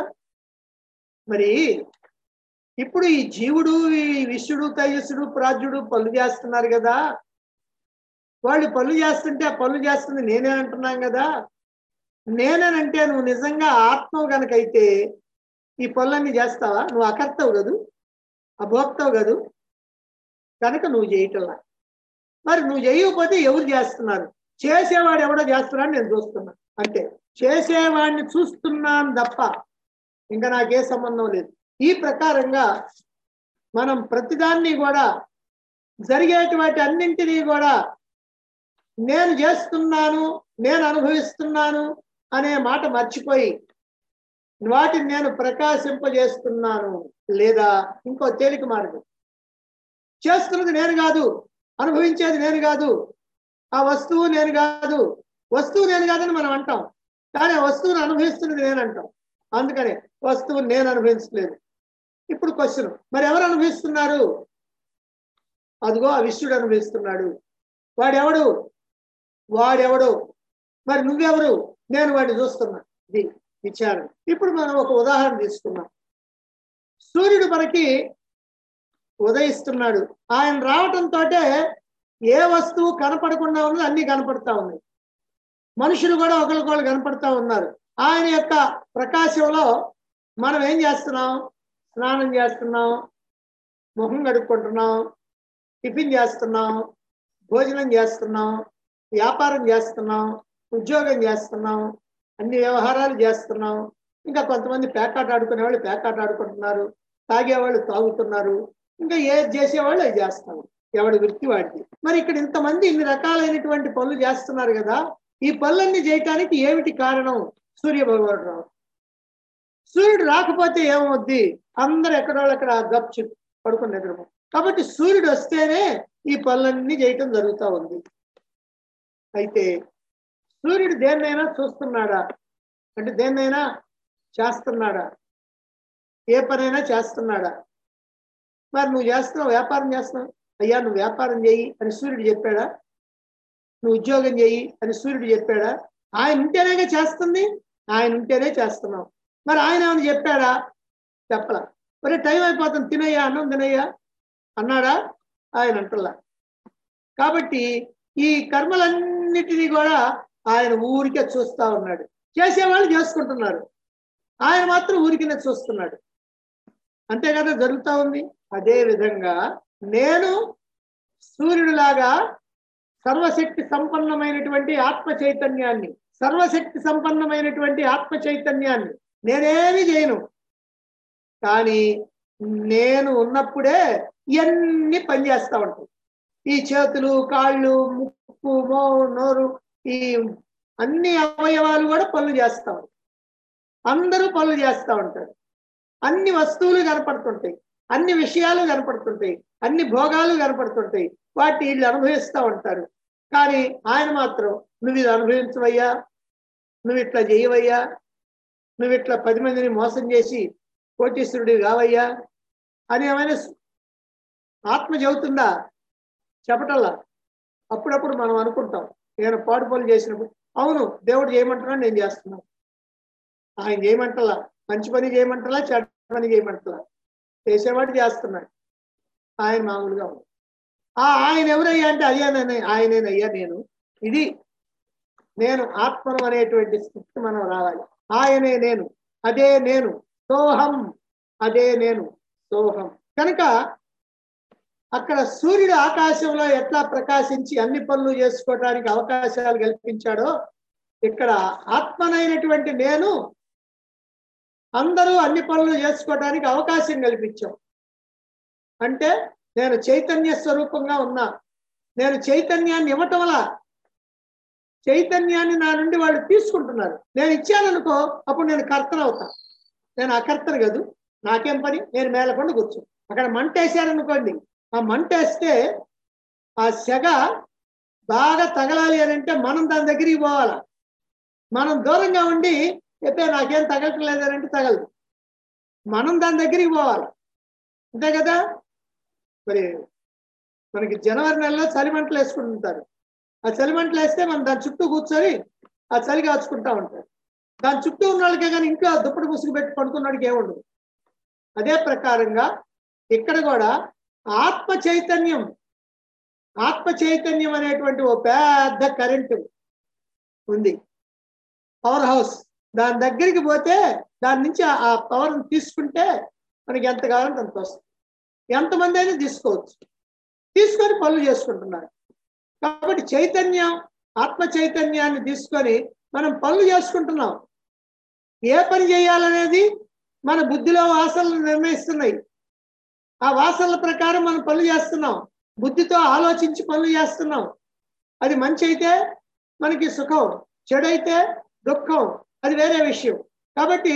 మరి ఇప్పుడు ఈ జీవుడు ఈ విశ్వడు తేజస్సుడు ప్రాజ్యుడు పనులు చేస్తున్నారు కదా వాళ్ళు పనులు చేస్తుంటే ఆ పనులు చేస్తుంది నేనే అంటున్నాం కదా నేనేనంటే నువ్వు నిజంగా ఆత్మవు గనకైతే ఈ పనులన్నీ చేస్తావా నువ్వు అకర్తవు కదూ అభోక్తవు కదూ కనుక నువ్వు చేయటంలా మరి నువ్వు చేయకపోతే ఎవరు చేస్తున్నారు చేసేవాడు ఎవడో చేస్తున్నాడు నేను చూస్తున్నా అంటే చేసేవాడిని చూస్తున్నాను తప్ప ఇంకా నాకే సంబంధం లేదు ఈ ప్రకారంగా మనం ప్రతిదాన్ని కూడా జరిగేటువంటి అన్నింటినీ కూడా నేను చేస్తున్నాను నేను అనుభవిస్తున్నాను అనే మాట మర్చిపోయి వాటిని నేను ప్రకాశింపజేస్తున్నాను లేదా ఇంకో తేలిక మార్గం చేస్తున్నది నేను కాదు అనుభవించేది నేను కాదు ఆ వస్తువు నేను కాదు వస్తువు నేను కాదని మనం అంటాం కానీ ఆ వస్తువును అనుభవిస్తున్నది నేను అంటాం అందుకనే వస్తువుని నేను అనుభవించలేదు ఇప్పుడు క్వశ్చన్ మరి ఎవరు అనుభవిస్తున్నారు అదిగో ఆ విశ్వడు అనుభవిస్తున్నాడు వాడెవడు వాడెవడు మరి నువ్వెవరు నేను వాడిని చూస్తున్నా ఇది విచారణ ఇప్పుడు మనం ఒక ఉదాహరణ తీసుకున్నాం సూర్యుడు మనకి ఉదయిస్తున్నాడు ఆయన రావటంతో ఏ వస్తువు కనపడకుండా ఉన్నది అన్ని కనపడతా ఉన్నాయి మనుషులు కూడా ఒకరికొకరు కనపడతా ఉన్నారు ఆయన యొక్క ప్రకాశంలో మనం ఏం చేస్తున్నాం స్నానం చేస్తున్నాం ముఖం కడుక్కుంటున్నాం టిఫిన్ చేస్తున్నాం భోజనం చేస్తున్నాం వ్యాపారం చేస్తున్నాం ఉద్యోగం చేస్తున్నాం అన్ని వ్యవహారాలు చేస్తున్నాం ఇంకా కొంతమంది పేకాట ఆడుకునే వాళ్ళు పేకాట ఆడుకుంటున్నారు తాగేవాళ్ళు తాగుతున్నారు ఇంకా ఏది చేసేవాళ్ళు అది చేస్తారు ఎవడి వృత్తి వాడిది మరి ఇక్కడ ఇంతమంది ఇన్ని రకాలైనటువంటి పనులు చేస్తున్నారు కదా ఈ పనులన్నీ చేయటానికి ఏమిటి కారణం సూర్య భగవానుడు రావు సూర్యుడు రాకపోతే ఏమవుద్ది అందరు ఎక్కడోళ్ళు అక్కడ గప్చు పడుకుని నిద్రపో కాబట్టి సూర్యుడు వస్తేనే ఈ పనులన్నీ చేయటం జరుగుతూ ఉంది అయితే సూర్యుడు దేన్నైనా చూస్తున్నాడా అంటే దేన్నైనా చేస్తున్నాడా ఏ పనైనా చేస్తున్నాడా మరి నువ్వు చేస్తున్నావు వ్యాపారం చేస్తున్నావు అయ్యా నువ్వు వ్యాపారం చేయి అని సూర్యుడు చెప్పాడా నువ్వు ఉద్యోగం చేయి అని సూర్యుడు చెప్పాడా ఆయన ఉంటేనేగా చేస్తుంది ఆయన ఉంటేనే చేస్తున్నావు మరి ఆయన ఏమైనా చెప్పాడా చెప్పలా మరి టైం అయిపోతుంది తినయ్యా అన్నం తినయ్యా అన్నాడా ఆయన అంటలా కాబట్టి ఈ కర్మలన్నిటినీ కూడా ఆయన ఊరికే చూస్తా ఉన్నాడు చేసేవాళ్ళు చేసుకుంటున్నారు ఆయన మాత్రం ఊరికినే చూస్తున్నాడు అంతే కదా జరుగుతూ ఉంది అదే విధంగా నేను సూర్యుడిలాగా సర్వశక్తి సంపన్నమైనటువంటి ఆత్మ చైతన్యాన్ని సర్వశక్తి సంపన్నమైనటువంటి ఆత్మ చైతన్యాన్ని నేనేమి చేయను కానీ నేను ఉన్నప్పుడే ఇవన్నీ పనిచేస్తా ఉంటాయి ఈ చేతులు కాళ్ళు ముక్కు మో నోరు ఈ అన్ని అవయవాలు కూడా పనులు చేస్తా ఉంటాయి అందరూ పనులు చేస్తూ ఉంటారు అన్ని వస్తువులు కనపడుతుంటాయి అన్ని విషయాలు కనపడుతుంటాయి అన్ని భోగాలు కనపడుతుంటాయి వాటి వీళ్ళు అనుభవిస్తూ ఉంటారు కానీ ఆయన మాత్రం నువ్వు ఇది అనుభవించవయ్యా నువ్వు ఇట్లా చేయవయ్యా నువ్వు ఇట్లా పది మందిని మోసం చేసి కోటీశ్వరుడి కావయ్యా అని ఏమైనా ఆత్మ చెబుతుందా చెప్పటల్లా అప్పుడప్పుడు మనం అనుకుంటాం నేను పాడు పనులు చేసినప్పుడు అవును దేవుడు చేయమంటున్నాడు నేను చేస్తున్నాను ఆయన చేయమంటలా మంచి పని చేయమంటలా చెడ్డ పని చేయమంటలా చేసేవాడు చేస్తున్నాడు ఆయన మామూలుగా ఉంది ఆ ఆయన ఎవరయ్యా అంటే అయ్యానని ఆయనేనయ్యా నేను ఇది నేను ఆత్మను అనేటువంటి స్థితికి మనం రావాలి ఆయనే నేను అదే నేను సోహం అదే నేను సోహం కనుక అక్కడ సూర్యుడు ఆకాశంలో ఎట్లా ప్రకాశించి అన్ని పనులు చేసుకోవడానికి అవకాశాలు కల్పించాడో ఇక్కడ ఆత్మనైనటువంటి నేను అందరూ అన్ని పనులు చేసుకోవడానికి అవకాశం కల్పించాం అంటే నేను చైతన్య స్వరూపంగా ఉన్నా నేను చైతన్యాన్ని ఇవ్వటం వల్ల చైతన్యాన్ని నా నుండి వాళ్ళు తీసుకుంటున్నారు నేను ఇచ్చాననుకో అప్పుడు నేను కర్తను అవుతా నేను అకర్తను కాదు నాకేం పని నేను మేలకుండా కూర్చో అక్కడ మంట వేసారనుకోండి ఆ మంట వేస్తే ఆ సెగ బాగా తగలాలి అని అంటే మనం దాని దగ్గరికి పోవాలా మనం దూరంగా ఉండి అయితే నాకేం తగలట్లేదు అని అంటే తగలదు మనం దాని దగ్గరికి పోవాలి అంతే కదా మరి మనకి జనవరి నెలలో చలిమంటలు వేసుకుంటుంటారు ఆ చలిమంటలు వేస్తే మనం దాని చుట్టూ కూర్చొని ఆ చలి కాచుకుంటా ఉంటారు దాని చుట్టూ ఉన్న వాళ్ళకే కానీ ఇంట్లో దుప్పటి ముసుగు పెట్టి పడుకున్నాడికి ఏముండదు అదే ప్రకారంగా ఇక్కడ కూడా ఆత్మ చైతన్యం ఆత్మ చైతన్యం అనేటువంటి ఓ పెద్ద కరెంటు ఉంది పవర్ హౌస్ దాని దగ్గరికి పోతే దాని నుంచి ఆ పవర్ తీసుకుంటే మనకి ఎంత కావాలంటే అంత వస్తుంది ఎంతమంది అయినా తీసుకోవచ్చు తీసుకొని పనులు చేసుకుంటున్నారు కాబట్టి చైతన్యం ఆత్మ చైతన్యాన్ని తీసుకొని మనం పనులు చేసుకుంటున్నాం ఏ పని చేయాలనేది మన బుద్ధిలో వాసనలు నిర్ణయిస్తున్నాయి ఆ వాసనల ప్రకారం మనం పనులు చేస్తున్నాం బుద్ధితో ఆలోచించి పనులు చేస్తున్నాం అది మంచి అయితే మనకి సుఖం చెడైతే దుఃఖం అది వేరే విషయం కాబట్టి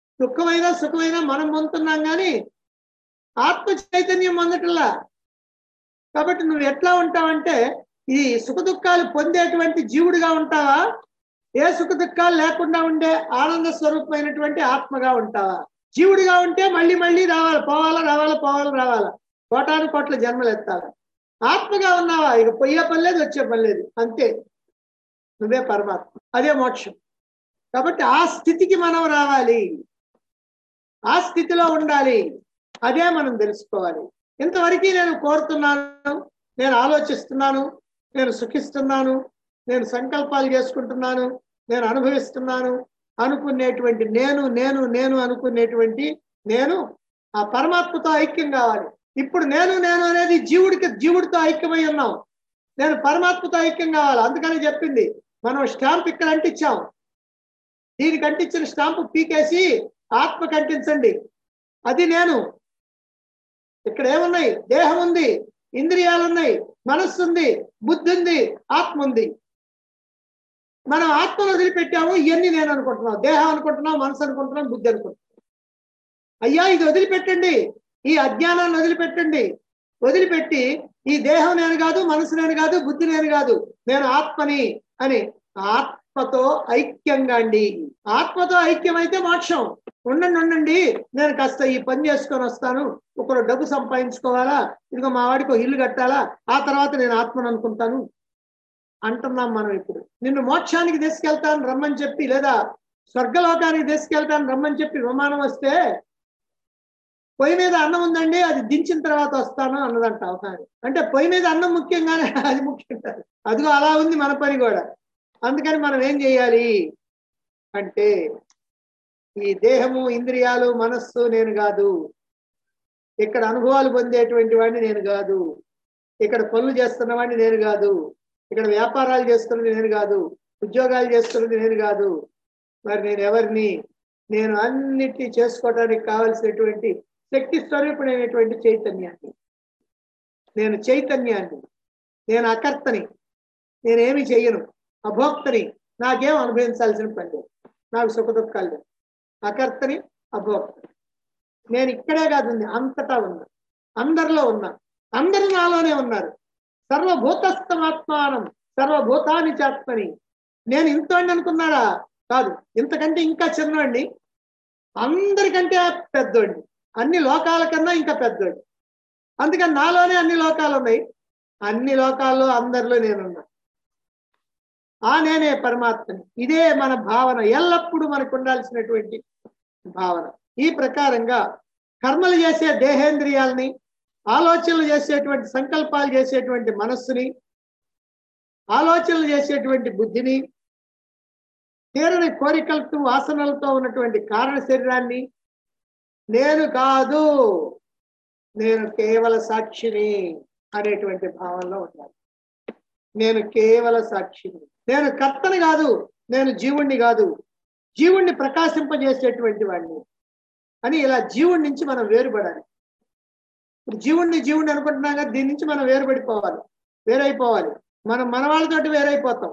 దుఃఖమైనా సుఖమైనా మనం పొందుతున్నాం కానీ ఆత్మ చైతన్యం పొందటంలా కాబట్టి నువ్వు ఎట్లా ఉంటావంటే ఈ సుఖ దుఃఖాలు పొందేటువంటి జీవుడిగా ఉంటావా ఏ సుఖ దుఃఖాలు లేకుండా ఉండే ఆనంద స్వరూపమైనటువంటి ఆత్మగా ఉంటావా జీవుడిగా ఉంటే మళ్ళీ మళ్ళీ రావాలి పోవాలా రావాలా పోవాలా రావాలా కోటాను కోట్ల జన్మలు ఎత్తాలి ఆత్మగా ఉన్నావా ఇక పోయే పని లేదు వచ్చే పని లేదు అంతే నువ్వే పరమాత్మ అదే మోక్షం కాబట్టి ఆ స్థితికి మనం రావాలి ఆ స్థితిలో ఉండాలి అదే మనం తెలుసుకోవాలి ఇంతవరకు నేను కోరుతున్నాను నేను ఆలోచిస్తున్నాను నేను సుఖిస్తున్నాను నేను సంకల్పాలు చేసుకుంటున్నాను నేను అనుభవిస్తున్నాను అనుకునేటువంటి నేను నేను నేను అనుకునేటువంటి నేను ఆ పరమాత్మతో ఐక్యం కావాలి ఇప్పుడు నేను నేను అనేది జీవుడికి జీవుడితో ఐక్యమై ఉన్నాం నేను పరమాత్మతో ఐక్యం కావాలి అందుకని చెప్పింది మనం స్టాంప్ ఇక్కడ అంటించాం దీనికి అంటించిన స్టాంపు పీకేసి ఆత్మ కంటించండి అది నేను ఇక్కడ ఏమున్నాయి దేహం ఉంది ఇంద్రియాలు ఉన్నాయి మనస్సు ఉంది బుద్ధి ఉంది ఆత్మ ఉంది మనం ఆత్మను వదిలిపెట్టాము ఇవన్నీ నేను అనుకుంటున్నాం దేహం అనుకుంటున్నాం మనసు అనుకుంటున్నాం బుద్ధి అనుకుంటున్నాం అయ్యా ఇది వదిలిపెట్టండి ఈ అజ్ఞానాన్ని వదిలిపెట్టండి వదిలిపెట్టి ఈ దేహం నేను కాదు మనసు నేను కాదు బుద్ధి నేను కాదు నేను ఆత్మని అని ఆత్మతో ఐక్యంగా అండి ఆత్మతో ఐక్యమైతే మోక్షం ఉండండి ఉండండి నేను కాస్త ఈ పని చేసుకొని వస్తాను ఒకరు డబ్బు సంపాదించుకోవాలా ఇదిగో మా వాడికి ఒక ఇల్లు కట్టాలా ఆ తర్వాత నేను ఆత్మను అనుకుంటాను అంటున్నాం మనం ఇప్పుడు నిన్ను మోక్షానికి తీసుకెళ్తాను రమ్మని చెప్పి లేదా స్వర్గలోకానికి తీసుకెళ్తాను రమ్మని చెప్పి విమానం వస్తే పొయ్యి మీద అన్నం ఉందండి అది దించిన తర్వాత వస్తాను అన్నదంట అవతారి అంటే పొయ్యి మీద అన్నం ముఖ్యంగానే అది ముఖ్యం కాదు అదిగో అలా ఉంది మన పని కూడా అందుకని మనం ఏం చేయాలి అంటే ఈ దేహము ఇంద్రియాలు మనస్సు నేను కాదు ఇక్కడ అనుభవాలు పొందేటువంటి వాడిని నేను కాదు ఇక్కడ పనులు చేస్తున్న వాడిని నేను కాదు ఇక్కడ వ్యాపారాలు చేస్తున్నది నేను కాదు ఉద్యోగాలు చేస్తున్నది నేను కాదు మరి నేను ఎవరిని నేను అన్నిటినీ చేసుకోవడానికి కావలసినటువంటి శక్తి స్వరూపుడైనటువంటి చైతన్యాన్ని నేను చైతన్యాన్ని నేను అకర్తని నేనేమి చెయ్యను అభోక్తని నాకేం అనుభవించాల్సిన పని లేదు నాకు సుఖ దుఃఖాలు లేవు అకర్తని అభోక్తని నేను ఇక్కడే కాదు ఉంది అంతటా ఉన్నా అందరిలో ఉన్నా అందరు నాలోనే ఉన్నారు సర్వభూతస్థమాత్మానం సర్వభూతాని చాత్మని నేను ఇంతోండి అనుకున్నారా కాదు ఇంతకంటే ఇంకా చిన్నవాడిని అందరికంటే పెద్దోడిని అన్ని లోకాల కన్నా ఇంకా పెద్దోడి అందుకని నాలోనే అన్ని లోకాలు ఉన్నాయి అన్ని లోకాల్లో అందరిలో నేనున్నా ఆ నేనే పరమాత్మని ఇదే మన భావన ఎల్లప్పుడూ మనకు ఉండాల్సినటువంటి భావన ఈ ప్రకారంగా కర్మలు చేసే దేహేంద్రియాలని ఆలోచనలు చేసేటువంటి సంకల్పాలు చేసేటువంటి మనస్సుని ఆలోచనలు చేసేటువంటి బుద్ధిని తీరని కోరికలతో వాసనలతో ఉన్నటువంటి కారణ శరీరాన్ని నేను కాదు నేను కేవల సాక్షిని అనేటువంటి భావనలో ఉండాలి నేను కేవల సాక్షిని నేను కర్తని కాదు నేను జీవుణ్ణి కాదు జీవుణ్ణి ప్రకాశింపజేసేటువంటి వాడిని అని ఇలా జీవుడి నుంచి మనం వేరుపడాలి ఇప్పుడు జీవుణ్ణి జీవుణ్ణి అనుకుంటున్నాం కదా దీని నుంచి మనం వేరుపడిపోవాలి వేరైపోవాలి మనం మన వాళ్ళతోటి వేరైపోతాం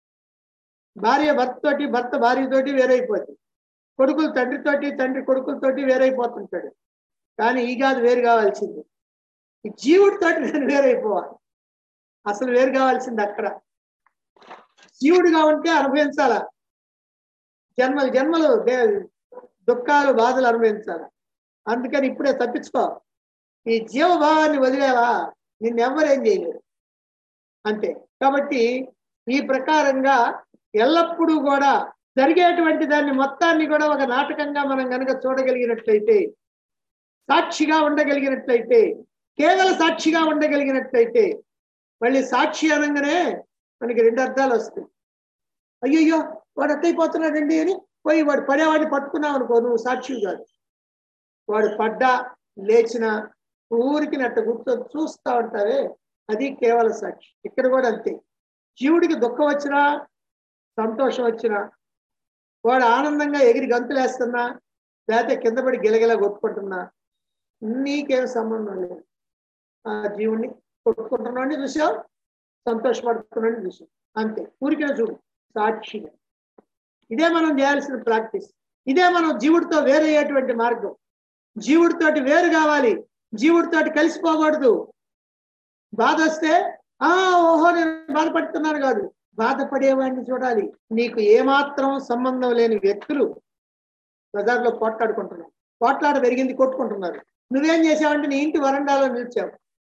భార్య భర్తతోటి భర్త భార్యతోటి వేరైపోతుంది కొడుకులు తండ్రితోటి తండ్రి కొడుకులతోటి వేరైపోతుంటాడు కానీ ఈ కాదు వేరు కావాల్సింది ఈ జీవుడితోటి నేను వేరైపోవాలి అసలు వేరు కావాల్సింది అక్కడ జీవుడిగా ఉంటే అనుభవించాలా జన్మలు జన్మలు దే- దుఃఖాలు బాధలు అనుభవించాలి అందుకని ఇప్పుడే తప్పించుకో ఈ జీవభావాన్ని వదిలేవా నిన్నెవ్వరేం చేయలేరు అంతే కాబట్టి ఈ ప్రకారంగా ఎల్లప్పుడూ కూడా జరిగేటువంటి దాన్ని మొత్తాన్ని కూడా ఒక నాటకంగా మనం కనుక చూడగలిగినట్లయితే సాక్షిగా ఉండగలిగినట్లయితే కేవల సాక్షిగా ఉండగలిగినట్లయితే మళ్ళీ సాక్షి అనగానే మనకి రెండు అర్థాలు వస్తాయి అయ్యయ్యో వాడు అట్టయిపోతున్నాడండి అని పోయి వాడు పడేవాడిని పట్టుకున్నావు అనుకో నువ్వు సాక్షి కాదు వాడు పడ్డా లేచిన ఊరికి నట్ట గుర్తు చూస్తా ఉంటావే అది కేవల సాక్షి ఇక్కడ కూడా అంతే జీవుడికి దుఃఖం వచ్చినా సంతోషం వచ్చినా వాడు ఆనందంగా ఎగిరి గంతులేస్తున్నా లేకపోతే కింద పడి గిలగిల కొట్టుకుంటున్నా నీకేం సంబంధం లేదు ఆ జీవుణ్ణి కొట్టుకుంటున్నాడిని చూసావు సంతోషపడుతున్నాడిని చూసావు అంతే ఊరికే చూడు సాక్షిగా ఇదే మనం చేయాల్సిన ప్రాక్టీస్ ఇదే మనం జీవుడితో వేరయ్యేటువంటి మార్గం జీవుడితోటి వేరు కావాలి జీవుడితోటి కలిసిపోకూడదు బాధ వస్తే ఆ ఓహో నేను బాధపడుతున్నాను కాదు బాధపడేవాడిని చూడాలి నీకు ఏమాత్రం సంబంధం లేని వ్యక్తులు బజార్లో పోట్లాడుకుంటున్నారు పోట్లాడ పెరిగింది కొట్టుకుంటున్నారు నువ్వేం చేసావంటే నీ ఇంటి వరండాలో నిలిచావు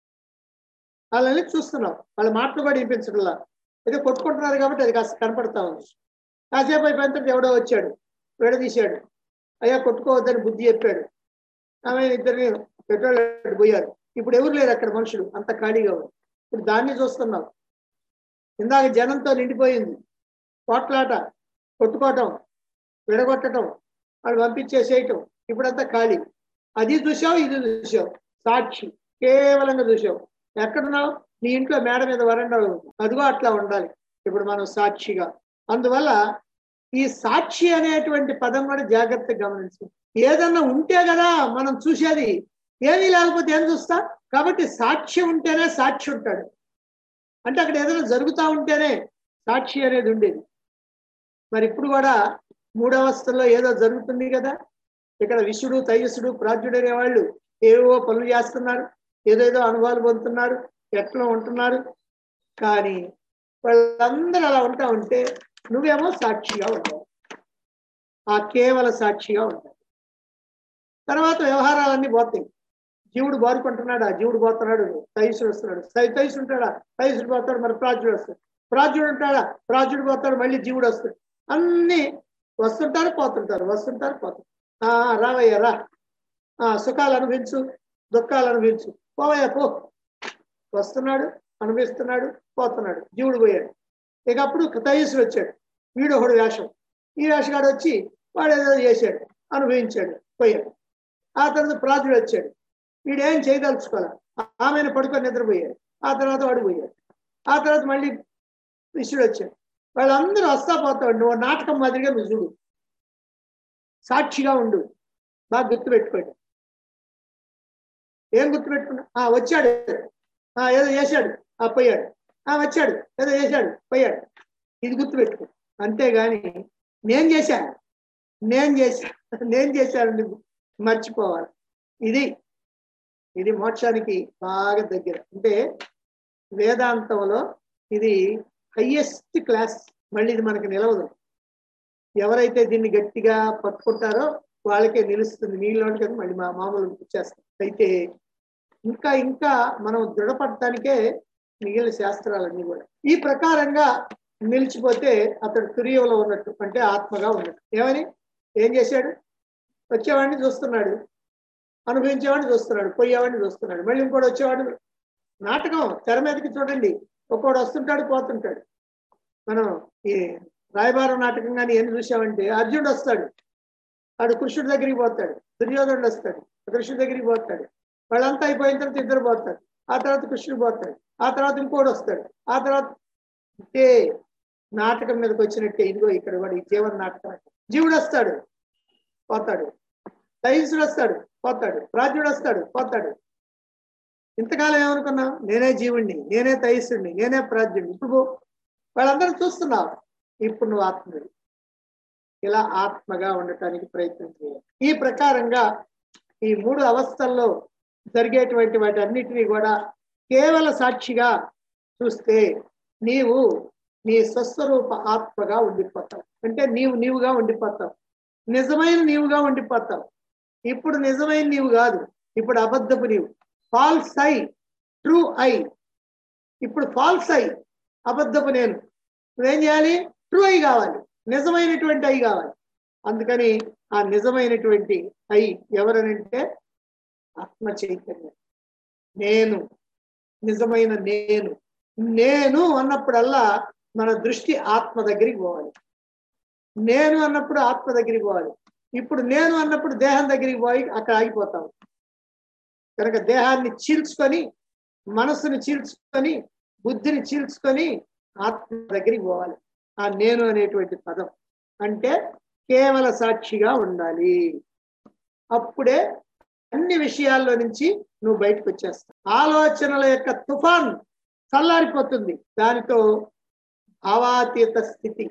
వాళ్ళని చూస్తున్నావు వాళ్ళ మాటలు కూడా వినిపించడంలా ఏదో కొట్టుకుంటున్నారు కాబట్టి అది కాస్త కనపడతా ఉంది కాసేపు అయిపోయిన ఎవడో వచ్చాడు విడదీశాడు అయ్యా కొట్టుకోవద్దని బుద్ధి చెప్పాడు ఆమె ఇద్దరిని పెట్రోల్ పోయారు ఇప్పుడు ఎవరు లేరు అక్కడ మనుషులు అంత ఖాళీగా ఉంది ఇప్పుడు దాన్ని చూస్తున్నావు ఇందాక జనంతో నిండిపోయింది పోట్లాట కొట్టుకోవటం విడగొట్టడం వాళ్ళు పంపించేసేయటం ఇప్పుడంతా ఖాళీ అది చూసావు ఇది చూసావు సాక్షి కేవలంగా చూసావు ఎక్కడున్నావు నీ ఇంట్లో మేడ మీద వరండాలు అదిగో అట్లా ఉండాలి ఇప్పుడు మనం సాక్షిగా అందువల్ల ఈ సాక్షి అనేటువంటి పదం కూడా జాగ్రత్తగా గమనించు ఏదన్నా ఉంటే కదా మనం చూసేది ఏమీ లేకపోతే ఏం చూస్తా కాబట్టి సాక్షి ఉంటేనే సాక్షి ఉంటాడు అంటే అక్కడ ఏదైనా జరుగుతూ ఉంటేనే సాక్షి అనేది ఉండేది మరి ఇప్పుడు కూడా మూడవస్థల్లో ఏదో జరుగుతుంది కదా ఇక్కడ విషుడు తైజసుడు ప్రాజ్ఞుడు అనే వాళ్ళు ఏవో పనులు చేస్తున్నారు ఏదేదో అనుభవాలు పొందుతున్నారు ఎట్లా ఉంటున్నారు కానీ వాళ్ళందరూ అలా ఉంటా ఉంటే నువ్వేమో సాక్షిగా ఉంటావు ఆ కేవల సాక్షిగా ఉంటావు తర్వాత వ్యవహారాలన్నీ పోతాయి జీవుడు బారుకుంటున్నాడు ఆ జీవుడు పోతున్నాడు తైసుడు వస్తున్నాడు తై- తైసు ఉంటాడా తైసుడు పోతాడు మరి ప్రాజ్యుడు వస్తాడు ప్రాజ్యుడు ఉంటాడా ప్రాజ్యుడు పోతాడు మళ్ళీ జీవుడు వస్తాడు అన్ని వస్తుంటారు పోతుంటారు వస్తుంటారు పోతుంటారు ఆ రావయ్యా రా ఆ సుఖాలు అనుభవించు దుఃఖాలు అనుభవించు పోవయ్యా పో వస్తున్నాడు అనుభవిస్తున్నాడు పోతున్నాడు జీవుడు పోయాడు ఇక అప్పుడు తైసుడు వచ్చాడు వీడు ఒకడు వేషం ఈ వేషగాడు వచ్చి వాడు ఏదో చేశాడు అనుభవించాడు పోయాడు ఆ తర్వాత ప్రాజుడు వచ్చాడు వీడేం చేయదలుచుకోవాలి ఆమెను పడుకొని నిద్రపోయాడు ఆ తర్వాత వాడు పోయాడు ఆ తర్వాత మళ్ళీ విష్ణుడు వచ్చాడు వాళ్ళందరూ వస్తా పోతాడు నువ్వు నాటకం మాదిరిగా నువ్వు చూడు సాక్షిగా ఉండు బాగా గుర్తుపెట్టుకోండి ఏం గుర్తుపెట్టుకున్నా ఆ వచ్చాడు ఆ ఏదో చేశాడు ఆ పోయాడు ఆ వచ్చాడు ఏదో చేశాడు పోయాడు ఇది గుర్తుపెట్టుకో అంతేగాని నేను చేశాను నేను చేశాను నేను చేశాను మర్చిపోవాలి ఇది ఇది మోక్షానికి బాగా దగ్గర అంటే వేదాంతంలో ఇది హయ్యెస్ట్ క్లాస్ మళ్ళీ ఇది మనకి నిలవదు ఎవరైతే దీన్ని గట్టిగా పట్టుకుంటారో వాళ్ళకే నిలుస్తుంది నీళ్ళలోని కదా మళ్ళీ మా మామూలు వచ్చేస్తాం అయితే ఇంకా ఇంకా మనం దృఢపడటానికే మిగిలిన శాస్త్రాలన్నీ కూడా ఈ ప్రకారంగా నిలిచిపోతే అతడు తురియంలో ఉన్నట్టు అంటే ఆత్మగా ఉన్నట్టు ఏమని ఏం చేశాడు వచ్చేవాడిని చూస్తున్నాడు అనుభవించేవాడిని చూస్తున్నాడు పోయేవాడిని చూస్తున్నాడు మళ్ళీ ఇంకోటి వచ్చేవాడు నాటకం తెర మీదకి చూడండి ఒక్కోడు వస్తుంటాడు పోతుంటాడు మనం ఈ రాయబారం నాటకం కానీ ఏం చూసామంటే అర్జునుడు వస్తాడు వాడు కృష్ణుడి దగ్గరికి పోతాడు దుర్యోధనుడు వస్తాడు కృష్ణుడి దగ్గరికి పోతాడు వాళ్ళంతా అయిపోయిన తర్వాత ఇద్దరు పోతాడు ఆ తర్వాత కృష్ణుడు పోతాడు ఆ తర్వాత ఇంకోటి వస్తాడు ఆ తర్వాత అంటే నాటకం మీదకి వచ్చినట్టే ఇదిగో ఇక్కడ కూడా ఈ జీవన నాటకం జీవుడు వస్తాడు పోతాడు సైన్సుడు వస్తాడు పోతాడు ప్రాజ్ఞుడు వస్తాడు పోతాడు ఇంతకాలం ఏమనుకున్నాం నేనే జీవుణ్ణి నేనే తైసుడిని నేనే ప్రాజ్ఞుడిని ఇప్పుడు వాళ్ళందరూ చూస్తున్నావు ఇప్పుడు నువ్వు ఆత్మవి ఇలా ఆత్మగా ఉండటానికి ప్రయత్నం చేయాలి ఈ ప్రకారంగా ఈ మూడు అవస్థల్లో జరిగేటువంటి వాటి అన్నిటినీ కూడా కేవల సాక్షిగా చూస్తే నీవు నీ స్వస్వరూప ఆత్మగా ఉండిపోతావు అంటే నీవు నీవుగా ఉండిపోతావు నిజమైన నీవుగా ఉండిపోతావు ఇప్పుడు నిజమైన నీవు కాదు ఇప్పుడు అబద్ధపు నీవు ఫాల్స్ ఐ ట్రూ ఐ ఇప్పుడు ఫాల్స్ ఐ అబద్ధపు నేను నువ్వేం చేయాలి ట్రూ ఐ కావాలి నిజమైనటువంటి ఐ కావాలి అందుకని ఆ నిజమైనటువంటి ఐ ఎవరనంటే ఆత్మ చైతన్యం నేను నిజమైన నేను నేను అన్నప్పుడల్లా మన దృష్టి ఆత్మ దగ్గరికి పోవాలి నేను అన్నప్పుడు ఆత్మ దగ్గరికి పోవాలి ఇప్పుడు నేను అన్నప్పుడు దేహం దగ్గరికి పోయి అక్కడ ఆగిపోతాం కనుక దేహాన్ని చీల్చుకొని మనస్సుని చీల్చుకొని బుద్ధిని చీల్చుకొని ఆత్మ దగ్గరికి పోవాలి ఆ నేను అనేటువంటి పదం అంటే కేవల సాక్షిగా ఉండాలి అప్పుడే అన్ని విషయాల్లో నుంచి నువ్వు బయటకు వచ్చేస్తావు ఆలోచనల యొక్క తుఫాన్ చల్లారిపోతుంది దానితో భావాతీత స్థితి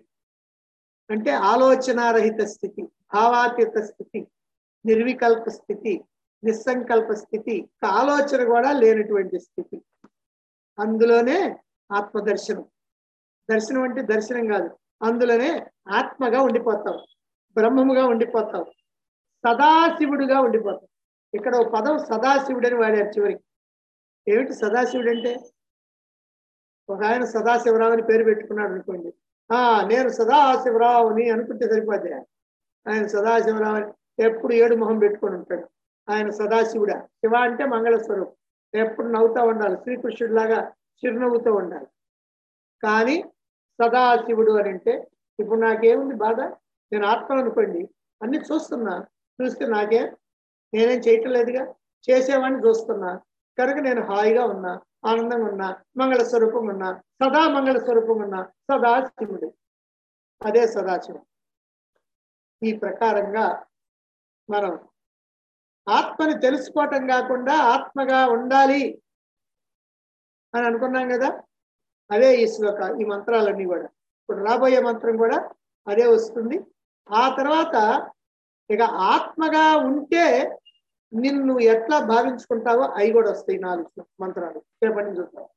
అంటే ఆలోచనారహిత స్థితి భావాతీత స్థితి నిర్వికల్ప స్థితి నిస్సంకల్ప స్థితి ఆలోచన కూడా లేనటువంటి స్థితి అందులోనే ఆత్మ దర్శనం దర్శనం అంటే దర్శనం కాదు అందులోనే ఆత్మగా ఉండిపోతావు బ్రహ్మముగా ఉండిపోతావు సదాశివుడుగా ఉండిపోతావు ఇక్కడ ఓ పదం సదాశివుడు అని వాడారు చివరికి ఏమిటి సదాశివుడు అంటే ఒక ఆయన సదాశివరావు అని పేరు పెట్టుకున్నాడు అనుకోండి ఆ నేను సదాశివరావుని అనుకుంటే సరిపోద్ది ఆయన సదాశివరావు అని ఎప్పుడు ఏడు మొహం పెట్టుకొని ఉంటాడు ఆయన సదాశివుడా శివ అంటే మంగళ స్వరూపం ఎప్పుడు నవ్వుతూ ఉండాలి శ్రీకృష్ణుడిలాగా చిరునవ్వుతూ ఉండాలి కానీ సదాశివుడు అని అంటే ఇప్పుడు నాకేముంది బాధ నేను ఆత్మ అనుకోండి అన్ని చూస్తున్నా చూస్తే నాకేం నేనేం చేయటం లేదుగా చేసేవాడిని చూస్తున్నా కనుక నేను హాయిగా ఉన్నా ఆనందంగా ఉన్నా మంగళ స్వరూపం ఉన్నా సదా మంగళ స్వరూపం ఉన్నా సదాశివుడు అదే సదాశివుడు ఈ ప్రకారంగా మనం ఆత్మని తెలుసుకోవటం కాకుండా ఆత్మగా ఉండాలి అని అనుకున్నాం కదా అదే ఈ శ్లోక ఈ మంత్రాలన్నీ కూడా ఇప్పుడు రాబోయే మంత్రం కూడా అదే వస్తుంది ఆ తర్వాత ఇక ఆత్మగా ఉంటే నిన్ను ఎట్లా భావించుకుంటావో అవి కూడా వస్తాయి నాలుగు మంత్రాలు రేపటి నుంచి చూద్దాం